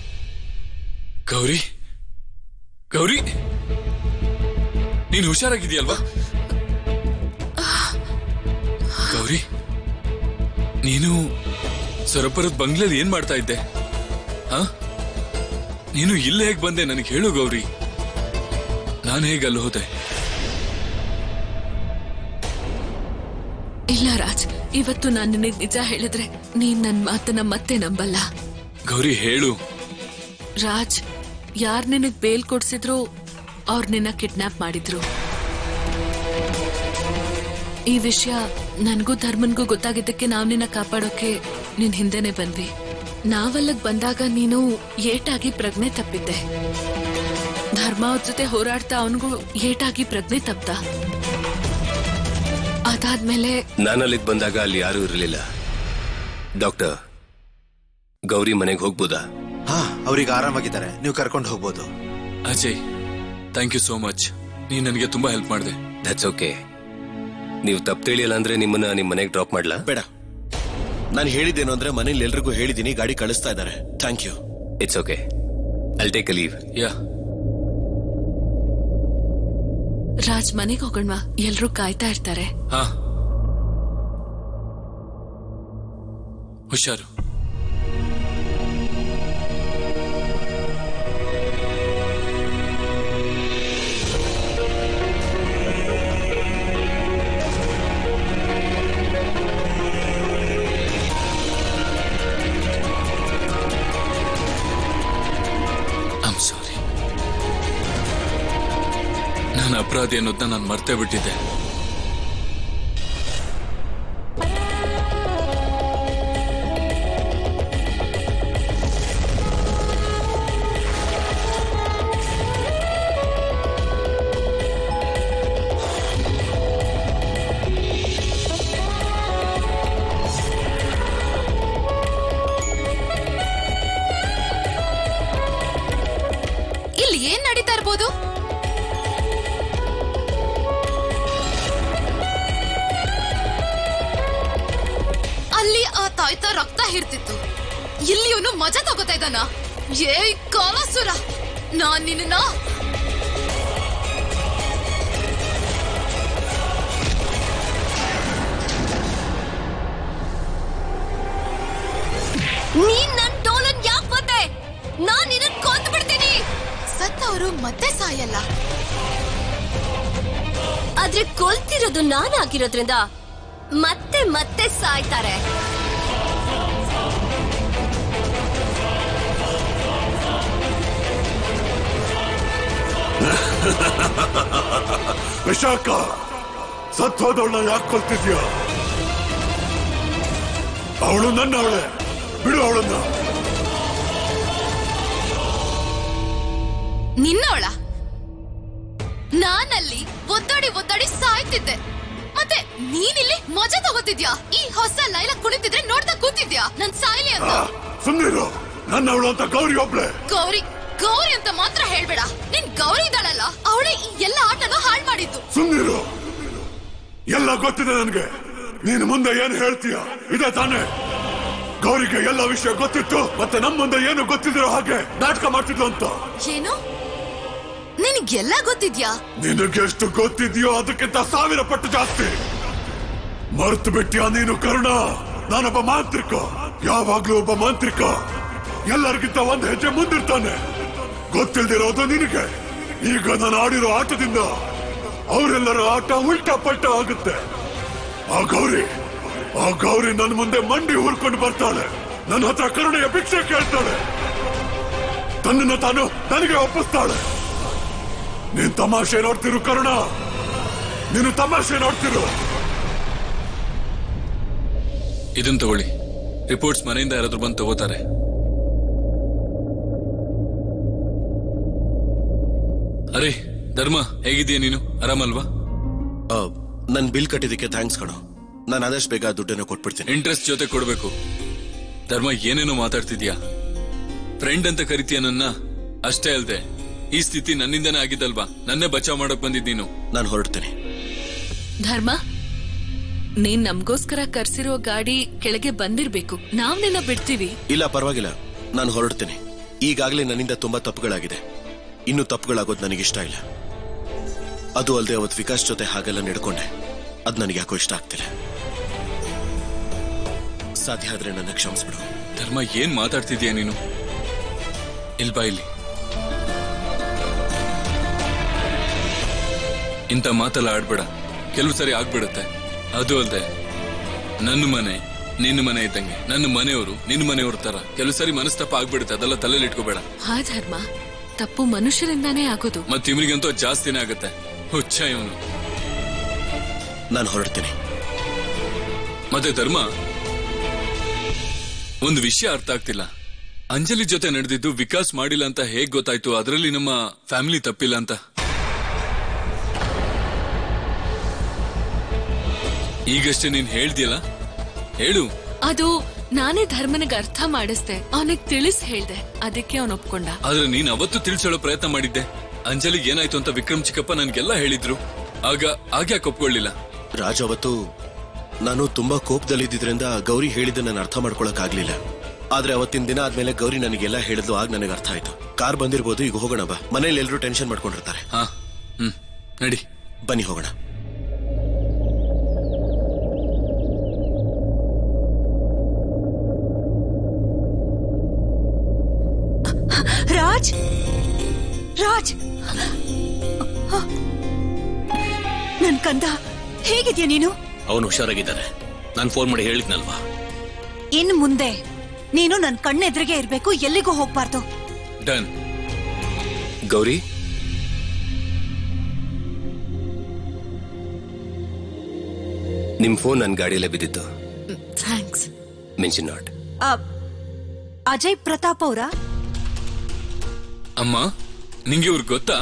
ಗೌರಿ ಗೌರಿ ನೀನ್ ಹುಷಾರಾಗಿದೆಯಲ್ವಾ ಗೌರಿ ನೀನು ಸೊರಪುರದ ಬಂಗ್ಲೆಯಲ್ಲಿ ಏನ್ ಮಾಡ್ತಾ ಇದ್ದೆ ಹ ನೀನು ಇಲ್ಲಿ ಹೇಗ್ ಬಂದೆ ನನಗೆ ಹೇಳು ಗೌರಿ ನಾನು ಹೇಗೆ ಅಲ್ಲಿ ಹೋದೆ ಇಲ್ಲ ರಾಜ್ ಇವತ್ತು ನಾನು ನಿನಗೆ ನಿಜ ಹೇಳಿದ್ರೆ ನೀನ್ ನನ್ ಮಾತನ್ನ ಮತ್ತೆ ನಂಬಲ್ಲ ಗೌರಿ ಹೇಳು ರಾಜ್ ಯಾರ್ ನಿನಗ್ ಬೇಲ್ ಕೊಡ್ಸಿದ್ರು ಅವ್ರು ನಿನ್ನ ಕಿಡ್ನಾಪ್ ಮಾಡಿದ್ರು ಈ ವಿಷಯ ನನ್ಗೂ ಧರ್ಮನ್ಗೂ ಗೊತ್ತಾಗಿದ್ದಕ್ಕೆ ನಾವ್ ನಿನ್ನ ಕಾಪಾಡೋಕೆ ನಿನ್ ಹಿಂದೆನೆ ಬಂದ್ವಿ ನಾವಲ್ಲಿಗ್ ಬಂದಾಗ ನೀನು ಏಟಾಗಿ ಪ್ರಜ್ಞೆ ತಪ್ಪಿದ್ದೆ ಧರ್ಮ ಅವ್ರ ಜೊತೆ ಹೋರಾಡ್ತಾ ಅವನಿಗೂ ಏಟಾಗಿ ಪ್ರಜ್ಞೆ ತಪ್ಪ ಅದಾದ್ಮೇಲೆ ನಾನು ಅಲ್ಲಿಗೆ ಬಂದಾಗ ಅಲ್ಲಿ ಯಾರೂ ಇರಲಿಲ್ಲ ಡಾಕ್ಟರ್ ಗೌರಿ ಮನೆಗೆ ಹೋಗ್ಬೋದಾ ಹಾ ಅವ್ರಿಗೆ ಆರಾಮಾಗಿದ್ದಾರೆ ನೀವು ಕರ್ಕೊಂಡು ಹೋಗ್ಬೋದು Ajay thank you so much ನೀನ್ ನನಗೆ ತುಂಬಾ ಹೆಲ್ಪ್ ಮಾಡಿದೆ ದಟ್ಸ್ ಓಕೆ ನೀವು ತಪ್ಪು ತಿಳಿಯಲ್ಲ ಅಂದ್ರೆ ನಿಮ್ಮನ್ನ ನಿಮ್ಮ ಮನೆಗೆ ಡ್ರಾಪ್ ಮಾಡ್ಲಾ ಬೇಡ ನಾನು ಹೇಳಿದ್ದೇನು ಅಂದ್ರೆ ಮನೇಲಿ ಎಲ್ರಿಗೂ ಹೇಳಿದೀನಿ ಗಾಡಿ ಕಳಿಸ್ತಾ ಇದ್ದಾರೆ thank you it's okay I'll take a leave ಯಾ ರಾಜ್ ಮನೆಗೆ ಹೋಗೋಣ ಎಲ್ರೂ ಕಾಯ್ತಾ ಇರ್ತಾರೆ ಹಾ ಹುಷಾರು ಐಮ್ ಸಾರಿ ನಾನು ಅಪರಾಧಿ ಅನ್ನೋದನ್ನ ನಾನು ಮರ್ತೇ ಬಿಟ್ಟಿದ್ದೆ ಇಲ್ಲಿ ಏನ್ ನಡೀತಾ ಇರ್ಬೋದು ಅಲ್ಲಿ ಆ ತಾಯ್ತ ರಕ್ತ ಹಿರ್ತಿತ್ತು ಇಲ್ಲಿ ಇವನು ಮಜಾ ತಗೋತಾ ಇದ್ದಾನ ಏ ಕಾಲಸುರ ನಾನ್ ನಿನ್ನ ನೀನ್ ನನ್ ಡೋಲನ್ ಯಾಕೆ ಬಂದೆ ನಾನ್ ನಿನ್ನ ಕೊಂದು ಬಿಡ್ತೀನಿ ಸತ್ತವರು ಮತ್ತೆ ಸಾಯಲ್ಲ ಆದ್ರೆ ಕೊಲ್ತಿರೋದು ನಾನಾಗಿರೋದ್ರಿಂದ ಮತ್ತೆ ಮತ್ತೆ ಸಾಯ್ತಾರೆ ವಿಶಾಖ ಸತ್ವದವಳ ಯಾಕೆ ಕೊಲ್ತಿದ್ಯಾ ಅವಳು ನನ್ನ ಅವಳೆ ಬಿಡು ಅವಳನ್ನ ನಿನ್ನವಳ ನಾನಲ್ಲಿ ಒದ್ದಾಡಿ ಒದ್ದಾಡಿ ಸಾಯ್ತಿದ್ದೆ ಮತ್ತೆ ನೀನಿಲ್ಲಿ ಮಜಾ ತಗೋತಿದ್ಯಾ ಈ ಹೊಸ ಲೈಲ ಕುಣಿತಿದ್ರೆ ನೋಡ್ತಾ ಕೂತಿದ್ಯಾ ನನ್ ಸಾಯ್ಲಿ ಅಂತ ಸುಮ್ಮನಿರು ನನ್ನ ಅವಳು ಅಂತ ಗೌರಿ ಒಬ್ಳೆ ಗೌರಿ ಗೌರಿ ಅಂತ ಮಾತ್ರ ಹೇಳ್ಬೇಡ ನಿನ್ ಗೌರಿ ಇದ್ದಾಳಲ್ಲ ಅವಳೇ ಈ ಎಲ್ಲ ಆಟನ ಹಾಳ್ ಮಾಡಿದ್ದು ಸುಮ್ಮನಿರು ಎಲ್ಲ ಗೊತ್ತಿದೆ ನನಗೆ ನೀನು ಮುಂದೆ ಏನು ಹೇಳ್ತೀಯ ಇದೆ ತಾನೇ ಗೌರಿಗೆ ಎಲ್ಲ ವಿಷಯ ಗೊತ್ತಿತ್ತು ಮತ್ತೆ ನಮ್ಮ ಮುಂದೆ ಏನು ಗೊತ್ತಿದಿರೋ ಹಾಗೆ ನಾಟಕ ಮಾಡ್ತಿದ್ಲು ಅಂತ ಏನು ನಿನಗೆಲ್ಲ ಗೊತ್ತಿದ್ಯಾ ನಿನಗೆ ಎಷ್ಟು ಗೊತ್ತಿದೆಯೋ ಅದಕ್ಕಿಂತ ಸಾವಿರ ಪಟ್ಟು ಜಾಸ್ತಿ ಮರ್ತು ಬಿಟ್ಟ್ಯಾ ನೀನು ಕರುಣ ನಾನೊಬ್ಬ ಮಾಂತ್ರಿಕ ಯಾವಾಗ್ಲೂ ಒಬ್ಬ ಮಾಂತ್ರಿಕ ಎಲ್ಲರಿಗಿಂತ ಒಂದು ಹೆಜ್ಜೆ ಮುಂದಿರ್ತಾನೆ ಗೊತ್ತಿಲ್ದಿರೋದು ನಿನಗೆ ಈಗ ನಾನು ಆಡಿರೋ ಆಟದಿಂದ ಅವರೆಲ್ಲರ ಆಟ ಉಲ್ಟಾ ಪಲ್ಟ ಆಗುತ್ತೆ ಆ ಗೌರಿ ಆ ಗೌರಿ ನನ್ನ ಮುಂದೆ ಮಂಡಿ ಹುರ್ಕೊಂಡು ಬರ್ತಾಳೆ ನನ್ನ ಹತ್ರ ಕರುಣೆಯ ಭಿಕ್ಷೆ ಕೇಳ್ತಾಳೆ ತನ್ನನ್ನು ತಾನು ನನಗೆ ಒಪ್ಪಿಸ್ತಾಳೆ ನೀನ್ ತಮಾಷೆ ನೋಡ್ತಿರು ಕರುಣ ನೀನು ತಮಾಷೆ ನೋಡ್ತಿರು ಇದನ್ನ ತಗೊಳ್ಳಿ ರಿಪೋರ್ಟ್ಸ್ ಮನೆಯಿಂದ ಯಾರಾದ್ರೂ ಬಂದು ತಗೋತಾರೆ ಅರೆ ಧರ್ಮ ಹೇಗಿದೀಯ ನೀನು ಆರಾಮಲ್ವಾ ನನ್ ಬಿಲ್ ಕಟ್ಟಿದ್ದಕ್ಕೆ ಥ್ಯಾಂಕ್ಸ್ ಕಣೋ ನಾನು ಆದಷ್ಟು ಬೇಗ ದುಡ್ಡನ್ನು ಕೊಟ್ಬಿಡ್ತೀನಿ ಇಂಟ್ರೆಸ್ಟ್ ಜೊತೆ ಕೊಡ್ಬೇಕು ಧರ್ಮ ಏನೇನೋ ಮಾತಾಡ್ತಿದ್ಯಾ ಫ್ರೆಂಡ್ ಅಂತ ಕರಿತೀಯ ನನ್ನ ಅಷ್ಟೇ ಅಲ್ದೆ ಈ ಸ್ಥಿತಿ ನನ್ನಿಂದನೇ ಆಗಿದ್ದಲ್ವಾ ನನ್ನೇ ಬಚಾವ್ ಮಾಡಕ್ ಬಂದಿದ್ ನೀನು ನಾನು ಹೊರಡ್ತೀನಿ ಧರ್ಮ ನೀನ್ ನಮ್ಗೋಸ್ಕರ ಕರ್ಸಿರೋ ಗಾಡಿ ಕೆಳಗೆ ಬಂದಿರ್ಬೇಕು ನಾವ್ ನಿನ್ನ ಬಿಡ್ತೀವಿ ಇಲ್ಲ ಪರವಾಗಿಲ್ಲ ನಾನು ಹೊರಡ್ತೀನಿ ಈಗಾಗಲೇ ನನ್ನಿಂದ ತುಂಬಾ ತಪ್ಪುಗಳಾಗಿದೆ ಇನ್ನು ತಪ್ಪುಗಳಾಗೋದು ನನಗಿಷ್ಟ ಇಲ್ಲ ಅದು ಅಲ್ಲದೆ ಅವತ್ತು ವಿಕಾಸ್ ಜೊತೆ ಹಾಗೆಲ್ಲ ನಡ್ಕೊಂಡೆ ಅದು ನನಗೆ ಯಾಕೋ ಇಷ್ಟ ಆಗ್ತಿಲ್ಲ ಸಾಧ್ಯ ಆದ್ರೆ ನನ್ನ ಕ್ಷಮಿಸ್ಬಿಡು ಧರ್ಮ ಏನ್ ಮಾತಾಡ್ತಿದ್ಯಾ ನೀನು ಇಲ್ಬಾ ಇಲ್ಲಿ ಇಂಥ ಮಾತೆಲ್ಲ ಆಡ್ಬೇಡ ಕೆಲವು ಸರಿ ಆಗ್ಬಿಡುತ್ತೆ ಅದು ಅಲ್ದೆ ನನ್ನ ಮನೆ ನಿನ್ನ ಮನೆ ಇದ್ದಂಗೆ ನನ್ನ ಮನೆಯವರು ನಿನ್ನ ಮನೆಯವ್ರ ತರ ಕೆಲವು ಸರಿ ಮನಸ್ತಪ್ಪ ಆಗ್ಬಿಡುತ್ತೆ ಅದೆಲ್ಲ ತಲೆಯಲ್ಲಿ ಇಟ್ಕೋಬೇಡ ಹಾ ಧರ್ಮ ತಪ್ಪು ಮನುಷ್ಯರಿಂದಾನೇ ಆಗೋದು ಮತ್ ಇವ್ರಿಗಂತೂ ಅದ್ ಜಾಸ್ತಿನೇ ಆಗುತ್ತೆ ಹುಚ್ಚ ಇವನು ನಾನು ಹೊರಡ್ತೀನಿ ಮತ್ತೆ ಧರ್ಮ ಒಂದು ವಿಷಯ ಅರ್ಥ ಆಗ್ತಿಲ್ಲ ಅಂಜಲಿ ಜೊತೆ ನಡೆದಿದ್ದು ವಿಕಾಸ್ ಮಾಡಿಲ್ಲ ಅಂತ ಹೇಗ್ ಗೊತ್ತಾಯ್ತು ಅದರಲ್ಲಿ ನಮ್ಮ ಫ್ಯಾಮಿಲಿ ತಪ್ಪಿಲ್ಲ ಅಂತ ಈಗಷ್ಟೇ ನೀನ್ ಹೇಳ್ದಿಯಲ್ಲ ಹೇಳು ಅದು ನಾನೇ ಧರ್ಮನಿಗೆ ಅರ್ಥ ಮಾಡಿಸ್ದೆ ಅವನಿಗೆ ತಿಳಿಸ್ ಹೇಳ್ದೆ ಅದಕ್ಕೆ ಅವನ್ ಒಪ್ಕೊಂಡ ಆದ್ರೆ ನೀನ್ ಅವತ್ತು ತಿಳಿಸೋಳೋ ಪ್ರಯತ್ನ ಮಾಡಿದ್ದೆ ಅಂಜಲಿಗೆ ಏನಾಯ್ತು ಅಂತ ವಿಕ್ರಮ್ ಚಿಕ್ಕಪ್ಪ ನನ್ಗೆಲ್ಲ ಹೇಳಿದ್ರು ಆಗ ಆಗ್ಯಾಕೆ ಒಪ್ಕೊಳ್ಳಿಲ್ಲ ರಾಜ್ ಅವತ್ತು ನಾನು ತುಂಬಾ ಕೋಪದಲ್ಲಿದ್ದರಿಂದ ಗೌರಿ ಹೇಳಿದ ನಾನು ಅರ್ಥ ಮಾಡ್ಕೊಳಕ್ ಆಗ್ಲಿಲ್ಲ ಆದ್ರೆ ಅವತ್ತಿನ ದಿನ ಆದ್ಮೇಲೆ ಗೌರಿ ನನಗೆಲ್ಲ ಹೇಳಿದ್ಲು ಆಗ ನನಗೆ ಅರ್ಥ ಆಯ್ತು ಕಾರ್ ಬಂದಿರ್ಬೋದು ಈಗ ಹೋಗೋಣ ಬಾ ಮನೇಲಿ ಎಲ್ಲರೂ ಟೆನ್ಷನ್ ಮಾಡ್ಕೊಂಡಿರ್ತಾರೆ ಹಾ ಹ್ಮ್ ನಡಿ ಬನ್ನಿ ಹೋಗೋಣ ರಾಜ್ ರಾಜ್ ನನ್ ಕಂದ ಹೇಗಿದ್ಯಾ ನೀನು ಅವನು ಹುಷಾರಾಗಿದ್ದಾನೆ ನಾನು ಫೋನ್ ಮಾಡಿ ಹೇಳಿದ್ನಲ್ವಾ ಇನ್ ಮುಂದೆ ನೀನು ನನ್ ಕಣ್ಣೆದ್ರಿಗೆ ಇರ್ಬೇಕು ಎಲ್ಲಿಗೂ ಹೋಗ್ಬಾರ್ದು ಡನ್ ಗೌರಿ ನಿಮ್ ಫೋನ್ ನನ್ನ ಗಾಡಿಯಲ್ಲೇ ಬಿದ್ದಿತ್ತು ಥ್ಯಾಂಕ್ಸ್ ಮೆನ್ಷನ್ ನಾಟ್ ಆ, ಅಜಯ್ ಪ್ರತಾಪ್ ಅವರ ಅಮ್ಮ ನಿಂಗೆ ಇವ್ರಿಗೆ ಗೊತ್ತಾ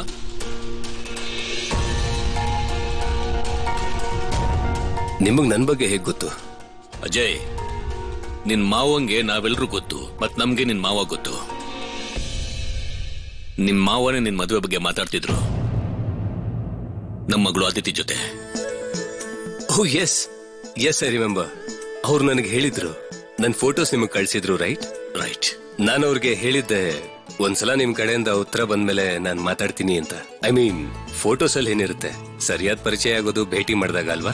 ನಿಮಗ್ ನನ್ ಬಗ್ಗೆ ಹೇಗ್ ಗೊತ್ತು ಅಜಯ್ ನಿನ್ ಮಾವಂಗೆ ನಾವೆಲ್ಲರೂ ಗೊತ್ತು ಮತ್ ನಮ್ಗೆ ನಿನ್ ಮಾವ ಗೊತ್ತು ನಿಮ್ ಮಾವನೇ ನಿನ್ ಮದುವೆ ಬಗ್ಗೆ ಮಾತಾಡ್ತಿದ್ರು ನಮ್ಮ ಮಗಳು ಅದಿತಿ ಜೊತೆ oh yes yes I remember ಅವ್ರು ನನಗೆ ಹೇಳಿದ್ರು ನನ್ ಫೋಟೋಸ್ ನಿಮಗೆ ಕಳ್ಸಿದ್ರು ರೈಟ್ ರೈಟ್ ನಾನು ಅವ್ರಿಗೆ ಹೇಳಿದ್ದೆ ಒಂದ್ಸಲ ನಿಮ್ ಕಡೆಯಿಂದ ಉತ್ತರ ಬಂದ್ಮೇಲೆ ನಾನ್ ಮಾತಾಡ್ತೀನಿ ಅಂತ ಐ ಮೀನ್ ಫೋಟೋಸ್ ಅಲ್ಲಿ ಏನಿರುತ್ತೆ ಸರಿಯಾದ ಪರಿಚಯ ಆಗೋದು ಭೇಟಿ ಮಾಡಿದಾಗ ಅಲ್ವಾ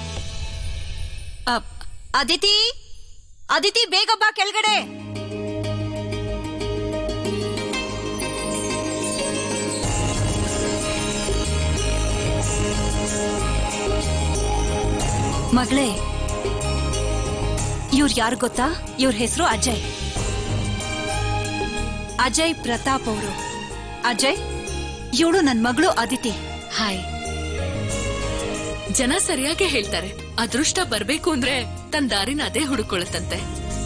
ಅದಿತಿ ಅದಿತಿ ಬೇಗ ಬಾ ಕೆಳಗಡೆ ಮಗಳೇ ಇವ್ರು ಯಾರು ಗೊತ್ತಾ ಇವ್ರ ಹೆಸರು ಅಜಯ್ ಅಜಯ್ ಪ್ರತಾಪ್ ಅವರು ಅಜಯ್ ಇವಳು ನನ್ ಮಗಳು ಅದಿತಿ ಹಾಯ್ ಜನ ಸರಿಯಾಗಿ ಹೇಳ್ತಾರೆ ಅದೃಷ್ಟ ಬರ್ಬೇಕು ಅಂದ್ರೆ ತನ್ ದಾರಿನ ಅದೇ ಹುಡುಕೊಳತ್ತಂತೆ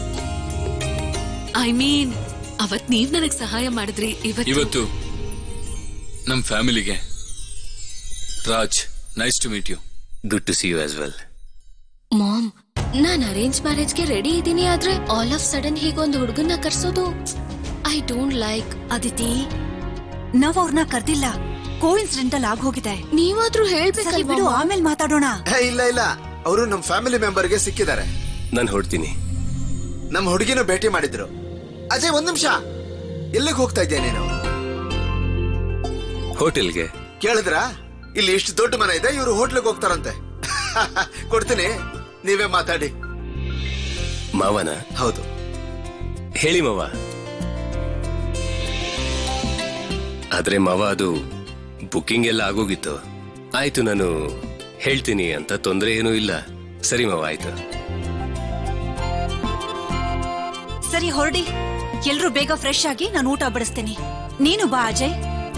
ಐ ಮೀನ್ ಅವತ್ ನೀವ್ ನನಗ್ ಸಹಾಯ ಮಾಡಿದ್ರಿ ಇವತ್ತು ಇವತ್ತು ನಮ್ ಫ್ಯಾಮಿಲಿಗೆ Raj nice to meet you good to see you as well ma'am ನಾನ್ ಅರೇಂಜ್ ಮ್ಯಾರೇಜ್ಗೆ ರೆಡಿ ಇದ್ದೀನಿ ಆದ್ರೆ ಆಲ್ ಆಫ್ ಸಡನ್ ಹೀಗೊಂದು ಹುಡುಗನ್ನ ಕರ್ಸೋದು ಐ ಡೋಂಟ್ ಲೈಕ್ ಅದಿತಿ ನಾವ್ ಅವ್ರನ್ನ ಕರ್ದಿಲ್ಲ ಕೋ ಇನ್ಸಿಡೆಂಟಲ್ ಆಗೋಗಿದೆ ನೀವಾದ್ರೂ ಸರಿ ಹೇಳ್ಬೇಕಲ್ವಾ ಬಿಡು ಮಾಮ್? ಆಮೇಲೆ ಮಾತಾಡೋಣ ಹೇ ಇಲ್ಲ ಇಲ್ಲ ಅವರು ನಮ್ ಫ್ಯಾಮಿಲಿ ಮೆಂಬರ್ಗೆ ಸಿಕ್ಕಿದ್ದಾರೆ ನಾನು ಹೊಡ್ತೀನಿ ನಮ್ ಹುಡುಗಿನೂ ಭೇಟಿ ಮಾಡಿದ್ರು ಅಜಯ್ ಒಂದ್ ನಿಮಿಷ ಎಲ್ಲಿಗೆ ಹೋಗ್ತಾ ಇದ್ಯಾ ನೀನು ಹೋಟೆಲ್ಗೆ ಕೇಳಿದ್ರಾ ಇಲ್ಲಿ ಇಷ್ಟು ದೊಡ್ಡ ಮನೆ ಇದೆ ಇವರು ಹೋಟ್ಲಿಗೆ ಹೋಗ್ತಾರಂತೆ ಕೊಡ್ತೀನಿ ನೀವೇ ಮಾತಾಡಿ ಮಾವನ ಹೌದು ಹೇಳಿ ಮಾವ ಆದ್ರೆ ಮಾವ ಅದು ಬುಕ್ಕಿಂಗ್ ಎಲ್ಲ ಆಗೋಗಿತ್ತು ಆಯ್ತು ನಾನು ಹೇಳ್ತೀನಿ ಅಂತ ತೊಂದರೆ ಏನೂ ಇಲ್ಲ ಸರಿ ಮಾವ ಆಯ್ತು ಸರಿ ಹೊರಡಿ ಎಲ್ರೂ ಬೇಗ ಫ್ರೆಶ್ ಆಗಿ ನಾನು ಊಟ ಬಡಿಸ್ತೀನಿ ನೀನು ಬಾ ಅಜಯ್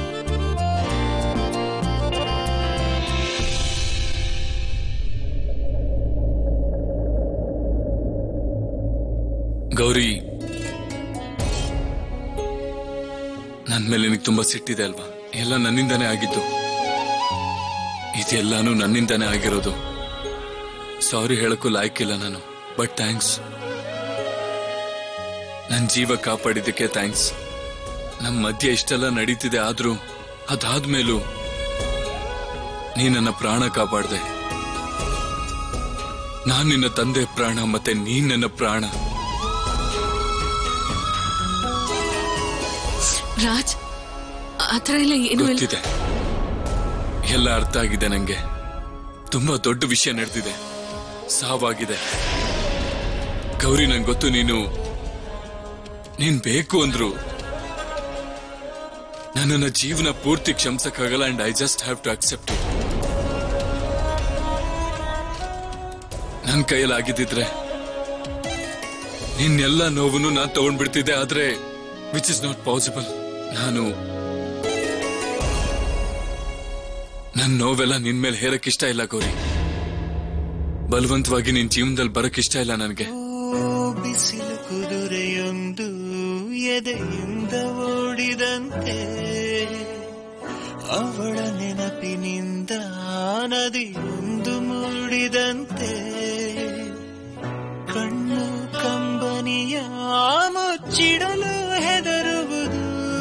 ಗೌರಿ ನನ್ ಮೇಲೆ ನಿನಗೆ ತುಂಬಾ ಸಿಟ್ಟಿದೆ ಅಲ್ವಾ ಎಲ್ಲ ನನ್ನಿಂದಾನೇ ಆಗಿದ್ದು ಇದೆಲ್ಲಾನು ನನ್ನಿಂದಾನೇ ಆಗಿರೋದು ಸಾರಿ ಹೇಳಕ್ಕೂ ಲಾಯ್ಕಿಲ್ಲ ನಾನು ಬಟ್ ಥ್ಯಾಂಕ್ಸ್ ನನ್ ಜೀವ ಕಾಪಾಡಿದ್ದಕ್ಕೆ ಥ್ಯಾಂಕ್ಸ್ ನಮ್ ಮಧ್ಯೆ ಇಷ್ಟೆಲ್ಲ ನಡೀತಿದೆ ಆದ್ರೂ ಅದಾದ್ಮೇಲೂ ನೀ ನನ್ನ ಪ್ರಾಣ ಕಾಪಾಡ್ದೆ ನಾನ್ ನಿನ್ನ ತಂದೆ ಪ್ರಾಣ ಮತ್ತೆ ನೀನ್ ನನ್ನ ಪ್ರಾಣ ರಾಜ್ ಆತರ ಎಲ್ಲ ಏನು ಇಲ್ಲ ಗೊತ್ತಿದೆ ಎಲ್ಲ ಅರ್ಥ ಆಗಿದೆ ನಂಗೆ ತುಂಬಾ ದೊಡ್ಡ ವಿಷಯ ನಡೆದಿದೆ ಸಾವಾಗಿದೆ ಗೌರಿ ನಂಗೆ ಗೊತ್ತು ನೀನು ನೀನ್ ಬೇಕು ಅಂದ್ರು ನನ್ನನ್ನ ಜೀವನ ಪೂರ್ತಿ ಕ್ಷಮಿಸಕ್ಕಾಗಲ್ಲ and I just have to accept it ನನ್ ಕೈಯಲ್ಲಿ ಆಗಿದ್ದಿದ್ರೆ ನಿನ್ನೆಲ್ಲ ನೋವನ್ನು ನಾನ್ ತಗೊಂಡ್ಬಿಡ್ತಿದ್ದೆ ಆದ್ರೆ ವಿಚ್ ಇಸ್ ನಾಟ್ ಪಾಸಿಬಲ್ ನಾನು ನನ್ ನೋವೆಲ್ಲ ನಿನ್ ಮೇಲೆ ಹೇರಕ್ ಇಷ್ಟ ಇಲ್ಲ ಗೌರಿ ಬಲವಂತವಾಗಿ ನಿನ್ ಜೀವನದಲ್ಲಿ ಬರಕ್ ಇಷ್ಟ ಇಲ್ಲ ನನಗೆ ಬಿಸಿಲು ಕುದುರೆಯೊಂದು ಎದೆಯಿಂದ ಓಡಿದಂತೆ ಅವಳ ನೆನಪಿನಿಂದ ನದಿಯೊಂದು ಮೂಡಿದಂತೆ ಕಣ್ಣು ಕಂಬನಿಯ ಮುಚ್ಚಿಡಲು ಹೆದರುವುದು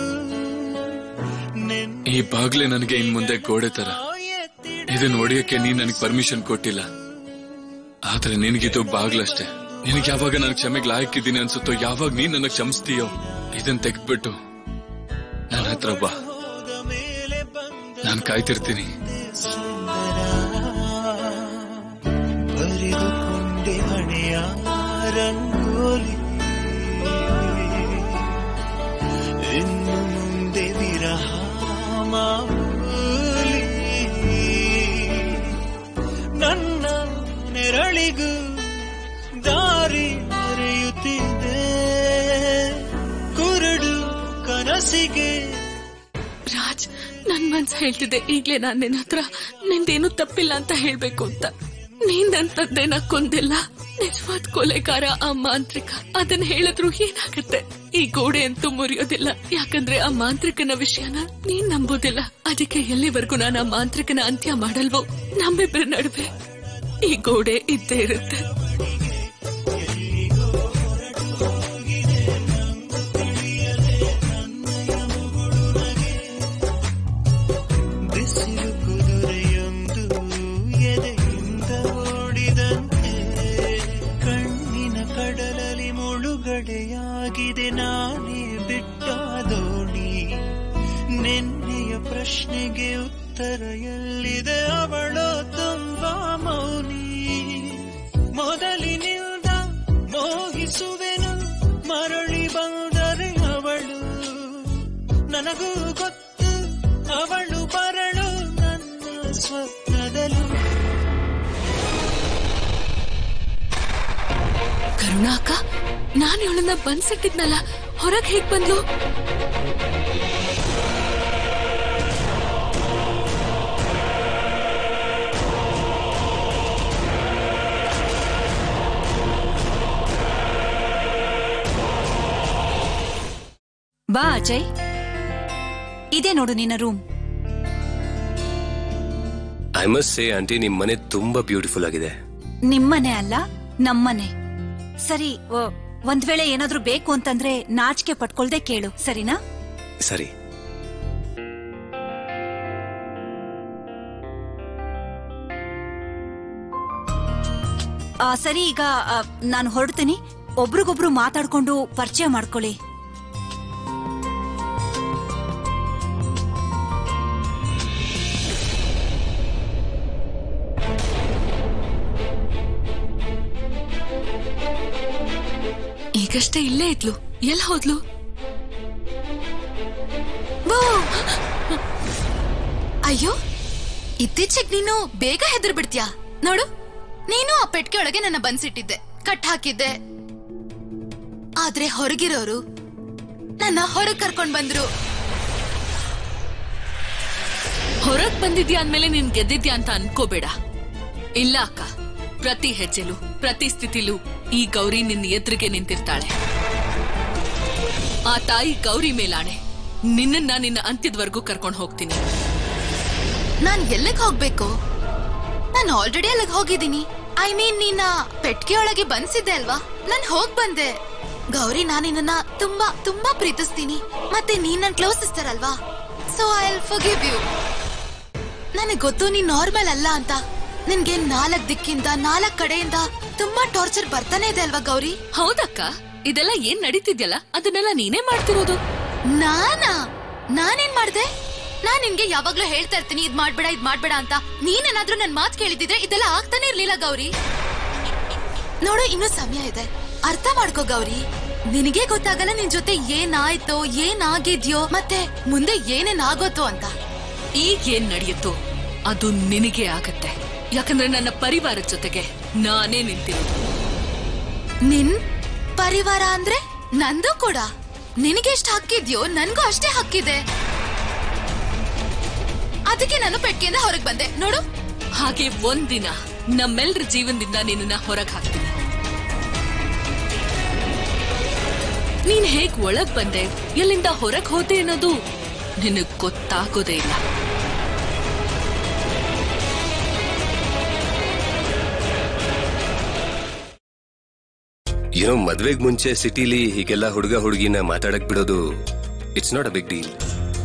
ಈ ಬಾಗ್ಲೆ ನನಗೆ ಇನ್ ಮುಂದೆ ಗೋಡೆ ತರ ಇದನ್ನ ಹೊಡೆಯಕ್ಕೆ ನೀನ್ ನನಗೆ ಪರ್ಮಿಷನ್ ಕೊಟ್ಟಿಲ್ಲ ಆದ್ರೆ ನಿನಗಿದು ಬಾಗ್ಲಷ್ಟೇ ನಿನಗೆ ಯಾವಾಗ ನಾನು ಕ್ಷಮೆಗೆ ಲಾಯಕ್ಕಿದ್ದೀನಿ ಅನ್ಸುತ್ತೋ ಯಾವಾಗ ನೀನ್ ನನಗೆ ಕ್ಷಮಿಸ್ತೀಯೋ ಇದನ್ ತೆಗೆದ್ಬಿಟ್ಟು ನನ್ನ ಹತ್ರ ಬಾ ನಾನು ಕಾಯ್ತಿರ್ತೀನಿ ಬರೆದುಕೊಂಡೆ ಹಣೆಯ ರಂಗೋಲಿ ಇನ್ನು ಮುಂದೆ ವಿರಹ ಮಾಮೂಲಿ ನನ್ನ ನೆರಳಿಗೂ ದಾರಿ ಮರೆಯುತ್ತಿದೆ ಕುರುಡು ಕನಸಿಗೆ ರಾಜ್ ನನ್ ಮನ್ಸ್ ಹೇಳ್ತಿದ್ದೆ ಈಗ್ಲೇ ನಾನ್ ನಿನ್ನ ಹತ್ರ ನಿಂದೇನು ತಪ್ಪಿಲ್ಲ ಅಂತ ಹೇಳ್ಬೇಕು ಅಂತ ನೀನ್ ನನ್ ತಂದೆನ ಕೊಂದಿಲ್ಲ ನಿಜವಾದ ಕೊಲೆಗಾರ ಆ ಮಾಂತ್ರಿಕ ಅದನ್ನ ಹೇಳಿದ್ರು ಏನಾಗುತ್ತೆ ಈ ಗೋಡೆ ಅಂತೂ ಮುರಿಯೋದಿಲ್ಲ ಯಾಕಂದ್ರೆ ಆ ಮಾಂತ್ರಿಕನ ವಿಷಯನ ನೀನ್ ನಂಬೋದಿಲ್ಲ ಅದಕ್ಕೆ ಎಲ್ಲಿವರೆಗೂ ನಾನು ಆ ಮಾಂತ್ರಿಕನ ಅಂತ್ಯ ಮಾಡಲ್ವೋ ನಮ್ಮಿಬ್ಬರ ನಡುವೆ ಈ ಗೋಡೆ ಇದ್ದೇ ಇರುತ್ತೆ ಬಿಸಿಲು ಕುದುರೆಯೊಂದು ಎದೆಯಿಂದ ಓಡಿದಂತೆ ಕಣ್ಣಿನ ಕಡಲಲ್ಲಿ ಮುಳುಗಡೆಯಾಗಿದೆ ನಾನೇ ಬಿಟ್ಟ ದೋಣಿ ನಿನ್ನೆಯ ಪ್ರಶ್ನೆಗೆ ಉತ್ತರ ಎಲ್ಲಿದೆ ಅವಳು ತುಂಬಾ ಮೌನಿ ಮೊದಲಿನಿಂದ ಮೋಹಿಸುವೆನು ಮರಳಿ ಬಂದರೆ ಅವಳು ನನಗೂ ಗೊತ್ತು ಅವಳು ಬರಳು ನನ್ನ ಸ್ವಪ್ನದಲು ಕರುಣಾಕ ನಾನು ಇವಳನ್ನ ಬಂದ್ಸಿಟ್ಟಿದ್ನಲ್ಲ ಹೊರಗ್ ಹೇಗ್ ಬಂದ್ಲು ಬಾ ಅಜಯ್ ಇದೇ ನೋಡು ನಿನ್ನ room I must say aunty ನಿಮ್ ಮನೆ ತುಂಬಾ ಬ್ಯೂಟಿಫುಲ್ ಆಗಿದೆ ನಿಮ್ಮನೆ ಅಲ್ಲ ನಮ್ಮನೆ ಸರಿ ಓ, ಒಂದ್ ವೇಳೆ ಏನಾದ್ರೂ ಬೇಕು ಅಂತಂದ್ರೆ ನಾಚಿಕೆ ಪಟ್ಕೊಳ್ದೆ ಕೇಳು ಸರಿನಾ ಸರಿ ಆ, ಸರಿ ಈಗ ಆ, ನಾನು ಹೊರಡ್ತೀನಿ ಒಬ್ರಿಗೊಬ್ರು ಮಾತಾಡ್ಕೊಂಡು ಪರಿಚಯ ಮಾಡ್ಕೊಳ್ಳಿ ಈಗಷ್ಟೇ ಇಲ್ಲೇ ಇದ್ಲು ಎಲ್ ಹೋದ್ಲು ವಾ! ಅಯ್ಯೋ ಇತ್ತೀಚೆಗೆ ನೀನು ಬೇಗ ಹೆದರ್ ಬಿಡ್ತೀಯಾ ನೋಡು ನೀನು ಆ ಪೆಟ್ಗೆ ಒಳಗೆ ನನ್ನ ಬಂದ್ಸಿಟ್ಟಿದ್ದೆ ಕಟ್ ಹಾಕಿದ್ದೆ ಆದ್ರೆ ಹೊರಗಿರೋರು ನನ್ನ ಹೊರಗ್ ಕರ್ಕೊಂಡ್ ಬಂದ್ರು ಹೊರಗ್ ಬಂದಿದ್ಯಾ ಅಂದ್ಮೇಲೆ ನೀನ್ ಗೆದ್ದಿದ್ಯಾ ಅಂತ ಅನ್ಕೋಬೇಡ ಇಲ್ಲ ಅಕ್ಕ ಪ್ರತಿ ಹೆಜ್ಜೆಲು ಪ್ರತಿ ಸ್ಥಿತಿಲೂ ಈ ಗೌರಿ ನಿನ್ನ ಎದುರಿಗೆ ನಿಂತಿರ್ತಾಳೆ ಆ ತಾಯಿ ಗೌರಿ ಮೇಲಾಣೆ ನಿನ್ನನ್ನ ನಿನ್ನ ಅಂತ್ಯದವರೆಗೂ ಕರ್ಕೊಂಡು ಹೋಗ್ತೀನಿ ನಾನ್ ಎಲ್ಲಿಗ್ ಹೋಗ್ಬೇಕು ನಾನ್ ಆಲ್ರೆಡಿ ಅಲ್ಲಿಗ್ ಹೋಗಿದ್ದೀನಿ ಐ ಮೀನ್ ನೀನ ಪೆಟ್ಗೆ ಒಳಗೆ ಬಂದ್ಸಿದ್ದೆ ಅಲ್ವಾ ನಾನ್ ಹೋಗ್ ಬಂದೆ ಗೌರಿ ನಾನ್ ನಿನ್ನ ತುಂಬಾ ತುಂಬಾ ಪ್ರೀತಿಸ್ತೀನಿ ಮತ್ತೆ ನೀನ್ ನನ್ ಕ್ಲೋಸ್ ಸಿಸ್ಟರ್ ಅಲ್ವಾ so I will forgive you ನನಗ್ ಗೊತ್ತು ನೀನ್ ನಾರ್ಮಲ್ ಅಲ್ಲ ಅಂತ ನಿನ್ಗೆ ನಾಲ್ಕ್ ದಿಕ್ಕಿಂದ ನಾಲ್ಕ್ ಕಡೆಯಿಂದ ತುಂಬಾ ಟಾರ್ಚರ್ ಬರ್ತಾನೆ ಇದೆ ಅಲ್ವಾ ಗೌರಿ ಹೌದಕ್ಕ ಇದೆಲ್ಲ ಏನ್ ನಡೀತಿದ್ಯಲ್ಲ ಅದನ್ನೆಲ್ಲ ನೀನೇ ಮಾಡ್ತಿರೋದು ನಾನಾ ನಾನೇನ್ ಮಾಡ್ದೆ ನಾನ್ ನಿನ್ಗೆ ಯಾವಾಗ್ಲೂ ಹೇಳ್ತಾ ಇರ್ತೀನಿ ಇದ್ ಮಾಡ್ಬೇಡ ಇದ್ ಮಾಡ್ಬೇಡ ಅಂತ ನೀನೇನಾದ್ರೂ ನನ್ ಮಾತ್ ಕೇಳಿದಿದ್ರೆ ಇದೆಲ್ಲ ಆಗ್ತಾನೆ ಇರ್ಲಿಲ್ಲ ಗೌರಿ ನೋಡು ಇನ್ನೂ ಸಮಯ ಇದೆ ಅರ್ಥ ಮಾಡ್ಕೋ ಗೌರಿ ನಿನಗೆ ಗೊತ್ತಾಗಲ್ಲ ನಿನ್ ಜೊತೆ ಏನಾಯ್ತೋ ಏನಾಗಿದ್ಯೋ ಮತ್ತೆ ಮುಂದೆ ಏನೇನ್ ಆಗೋತೋ ಅಂತ ಈಗ ಏನ್ ನಡೆಯುತ್ತೋ ಅದು ನಿನಗೆ ಆಗತ್ತೆ ಯಾಕಂದ್ರೆ ನನ್ನ ಪರಿವಾರದ ಜೊತೆಗೆ ನಾನೇ ನಿಂತಿರೋದು ನಿನ್ ಪರಿವಾರ ಅಂದ್ರೆ ನಂದು ಕೂಡ ನಿನಗೆ ಎಷ್ಟು ಹಕ್ಕಿದ್ಯೋ ನನ್ಗೂ ಅಷ್ಟೇ ಹಕ್ಕಿದೆ ಅದಕ್ಕೆ ನಾನು ಪೆಟ್ಟಿಗೆಯಿಂದ ಹೊರಗೆ ಬಂದೆ ನೋಡು ಹಾಗೆ ಒಂದಿನ ನಮ್ಮೆಲ್ಲರ ಜೀವನದಿಂದ ನಿನ್ನ ಹೊರಗ್ ಹಾಕ್ತೀನಿ ನೀನ್ ಹೇಗ್ ಒಳಗ್ ಬಂದೆ ಎಲ್ಲಿಂದ ಹೊರಗ್ ಹೋದೆ ಅನ್ನೋದು ನಿನಗ್ ಗೊತ್ತಾಗೋದೇ ಇಲ್ಲ ಏನೋ ಮದ್ವೆಗ್ ಮುಂಚೆ ಸಿಟಿಲಿ ಹೀಗೆಲ್ಲ ಹುಡುಗ ಹುಡುಗಿನ ಮಾತಾಡಕ್ ಬಿಡೋದು it's not a big deal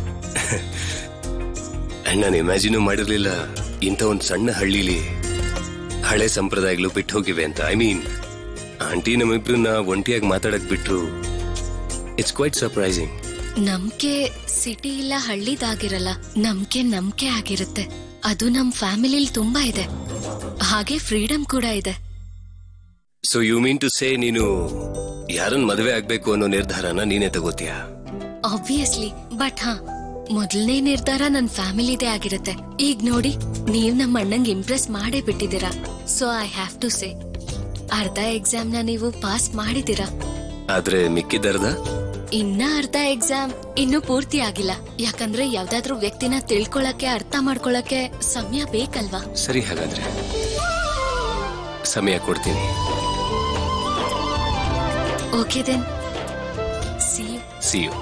and ನಾನು ಇಮ್ಯಾಜಿನೂ ಮಾಡಿರ್ಲಿಲ್ಲ ಇಂಥ ಒಂದು ಸಣ್ಣ ಹಳ್ಳಿಲಿ ಹಳೆ ಸಂಪ್ರದಾಯಗಳು ಬಿಟ್ಟು ಹೋಗಿವೆ ಅಂತ ಐ ಮೀನ್ ಆಂಟಿ ನಮ್ಮಿಬ್ರನ್ನ ಒಂಟಿಯಾಗಿ ಮಾತಾಡಕ್ ಬಿಟ್ರು ಇಟ್ಸ್ ಕ್ವೈಟ್ ಸರ್ಪ್ರೈಸಿಂಗ್ ನಮ್ಕೆ ಸಿಟಿ ಇಲ್ಲ ಹಳ್ಳಿದಾಗಿರಲ್ಲ ನಮ್ಗೆ ನಂಬಿಕೆ ಆಗಿರುತ್ತೆ ಅದು ನಮ್ ಫ್ಯಾಮಿಲಿಲ್ ತುಂಬಾ ಇದೆ ಹಾಗೆ ಫ್ರೀಡಮ್ ಕೂಡ ಇದೆ so you mean to say ನೀನು ಯಾರನ್ನ ಮದುವೆ ಆಗ್ಬೇಕು ಅನ್ನೋ ನಿರ್ಧಾರನ ನೀನೇ ತಗೋತೀಯಾ ಆಬ್ವಿಯಸ್ಲಿ ಬಟ್ ಹಾ ಮೊದಲನೇ ನಿರ್ಧಾರ ನನ್ ಫ್ಯಾಮಿಲಿದೇ ಆಗಿರುತ್ತೆ ಈಗ ನೋಡಿ ನೀವ್ ನಮ್ಮ ಅಣ್ಣಂಗ್ ಇಂಪ್ರೆಸ್ ಮಾಡೇ ಬಿಟ್ಟಿದ್ದೀರಾ so I have to say ಅರ್ಧ ಎಕ್ಸಾಮ್ ನ ನೀವು ಪಾಸ್ ಮಾಡಿದೀರಾ ಆದ್ರೆ ಮಿಕ್ಕಿದ್ದರ್ಧ ಇನ್ನ ಅರ್ಧ ಎಕ್ಸಾಮ್ ಇನ್ನು ಪೂರ್ತಿ ಆಗಿಲ್ಲ ಯಾಕಂದ್ರೆ ಯಾವ್ದಾದ್ರು ವ್ಯಕ್ತಿನ ತಿಳ್ಕೊಳಕ್ಕೆ ಅರ್ಥ ಮಾಡ್ಕೊಳಕ್ಕೆ ಸಮಯ ಬೇಕಲ್ವಾ ಸರಿ ಹಾಗಾದ್ರೆ ಸಮಯ ಕೊಡ್ತೀನಿ okay then see see you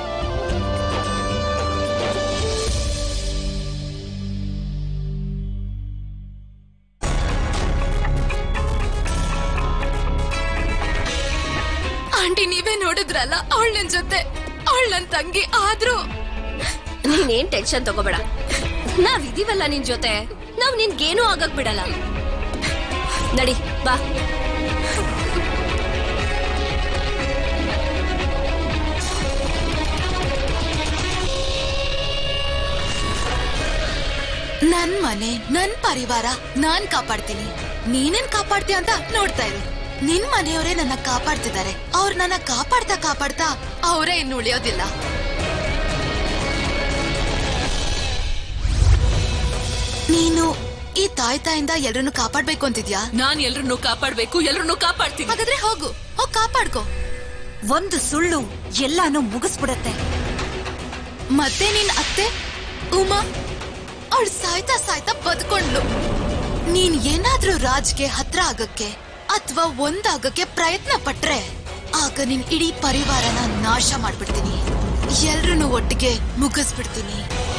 aunty ನೀವೇ ನೋಡಿದ್ರಲ್ಲ ಅವಳ ನನ್ ಜೊತೆ ಅವಳ ನನ್ ತಂಗಿ ಆದ್ರೂ ನೀನೇನ್ ಟೆನ್ಷನ್ ತಗೋಬೇಡ ನಾವ್ ಇದೀವಲ್ಲ ನಿನ್ ಜೊತೆ ನಾವ್ ನಿನ್ಗೇನೂ ಆಗಕ್ ಬಿಡಲ್ಲ ನಡಿ ಬಾ ನನ್ ಮನೆ ನನ್ ಪರಿವಾರ ನಾನ್ ಕಾಪಾಡ್ತೀನಿ ನೀನೇನ್ ಕಾಪಾಡ್ತೀಯ ಅಂತ ನೋಡ್ತಾ ಇರು ನಿನ್ ಮನೆಯವರೇ ನನ್ನ ಕಾಪಾಡ್ತಿದ್ದಾರೆ ಅವ್ರು ನನ್ನ ಕಾಪಾಡ್ತಾ ಕಾಪಾಡ್ತಾ ಅವರೇ ಇನ್ನು ಉಳಿಯೋದಿಲ್ಲ ನೀನು ಈ ತಾಯಿ ತಾಯಿಂದ ಎಲ್ರನ್ನು ಕಾಪಾಡ್ಬೇಕು ಅಂತಿದ್ಯಾ ನಾನ್ ಎಲ್ರನ್ನೂ ಕಾಪಾಡ್ಬೇಕು ಎಲ್ರನ್ನೂ ಕಾಪಾಡ್ತೀನಿ ಹಾಗಾದ್ರೆ ಹೋಗು ಹೋಗ್ ಕಾಪಾಡ್ಕೋ ಒಂದು ಸುಳ್ಳು ಎಲ್ಲಾನು ಮುಗಿಸ್ಬಿಡತ್ತೆ ಮತ್ತೆ ನಿನ್ ಅತ್ತೆ ಉಮಾ ಅವಳು ಸಾಯ್ತಾ ಸಾಯ್ತಾ ಬದುಕೊಂಡ್ಲು ನೀನ್ ಏನಾದ್ರೂ ರಾಜ್ಗೆ ಹತ್ರ ಆಗಕ್ಕೆ ಅಥವಾ ಒಂದಾಗಕ್ಕೆ ಪ್ರಯತ್ನ ಪಟ್ರೆ ಆಗ ನಿನ್ ಇಡೀ ಪರಿವಾರನ ನಾಶ ಮಾಡ್ಬಿಡ್ತೀನಿ ಎಲ್ರನ್ನೂ ಒಟ್ಟಿಗೆ ಮುಗಿಸ್ಬಿಡ್ತೀನಿ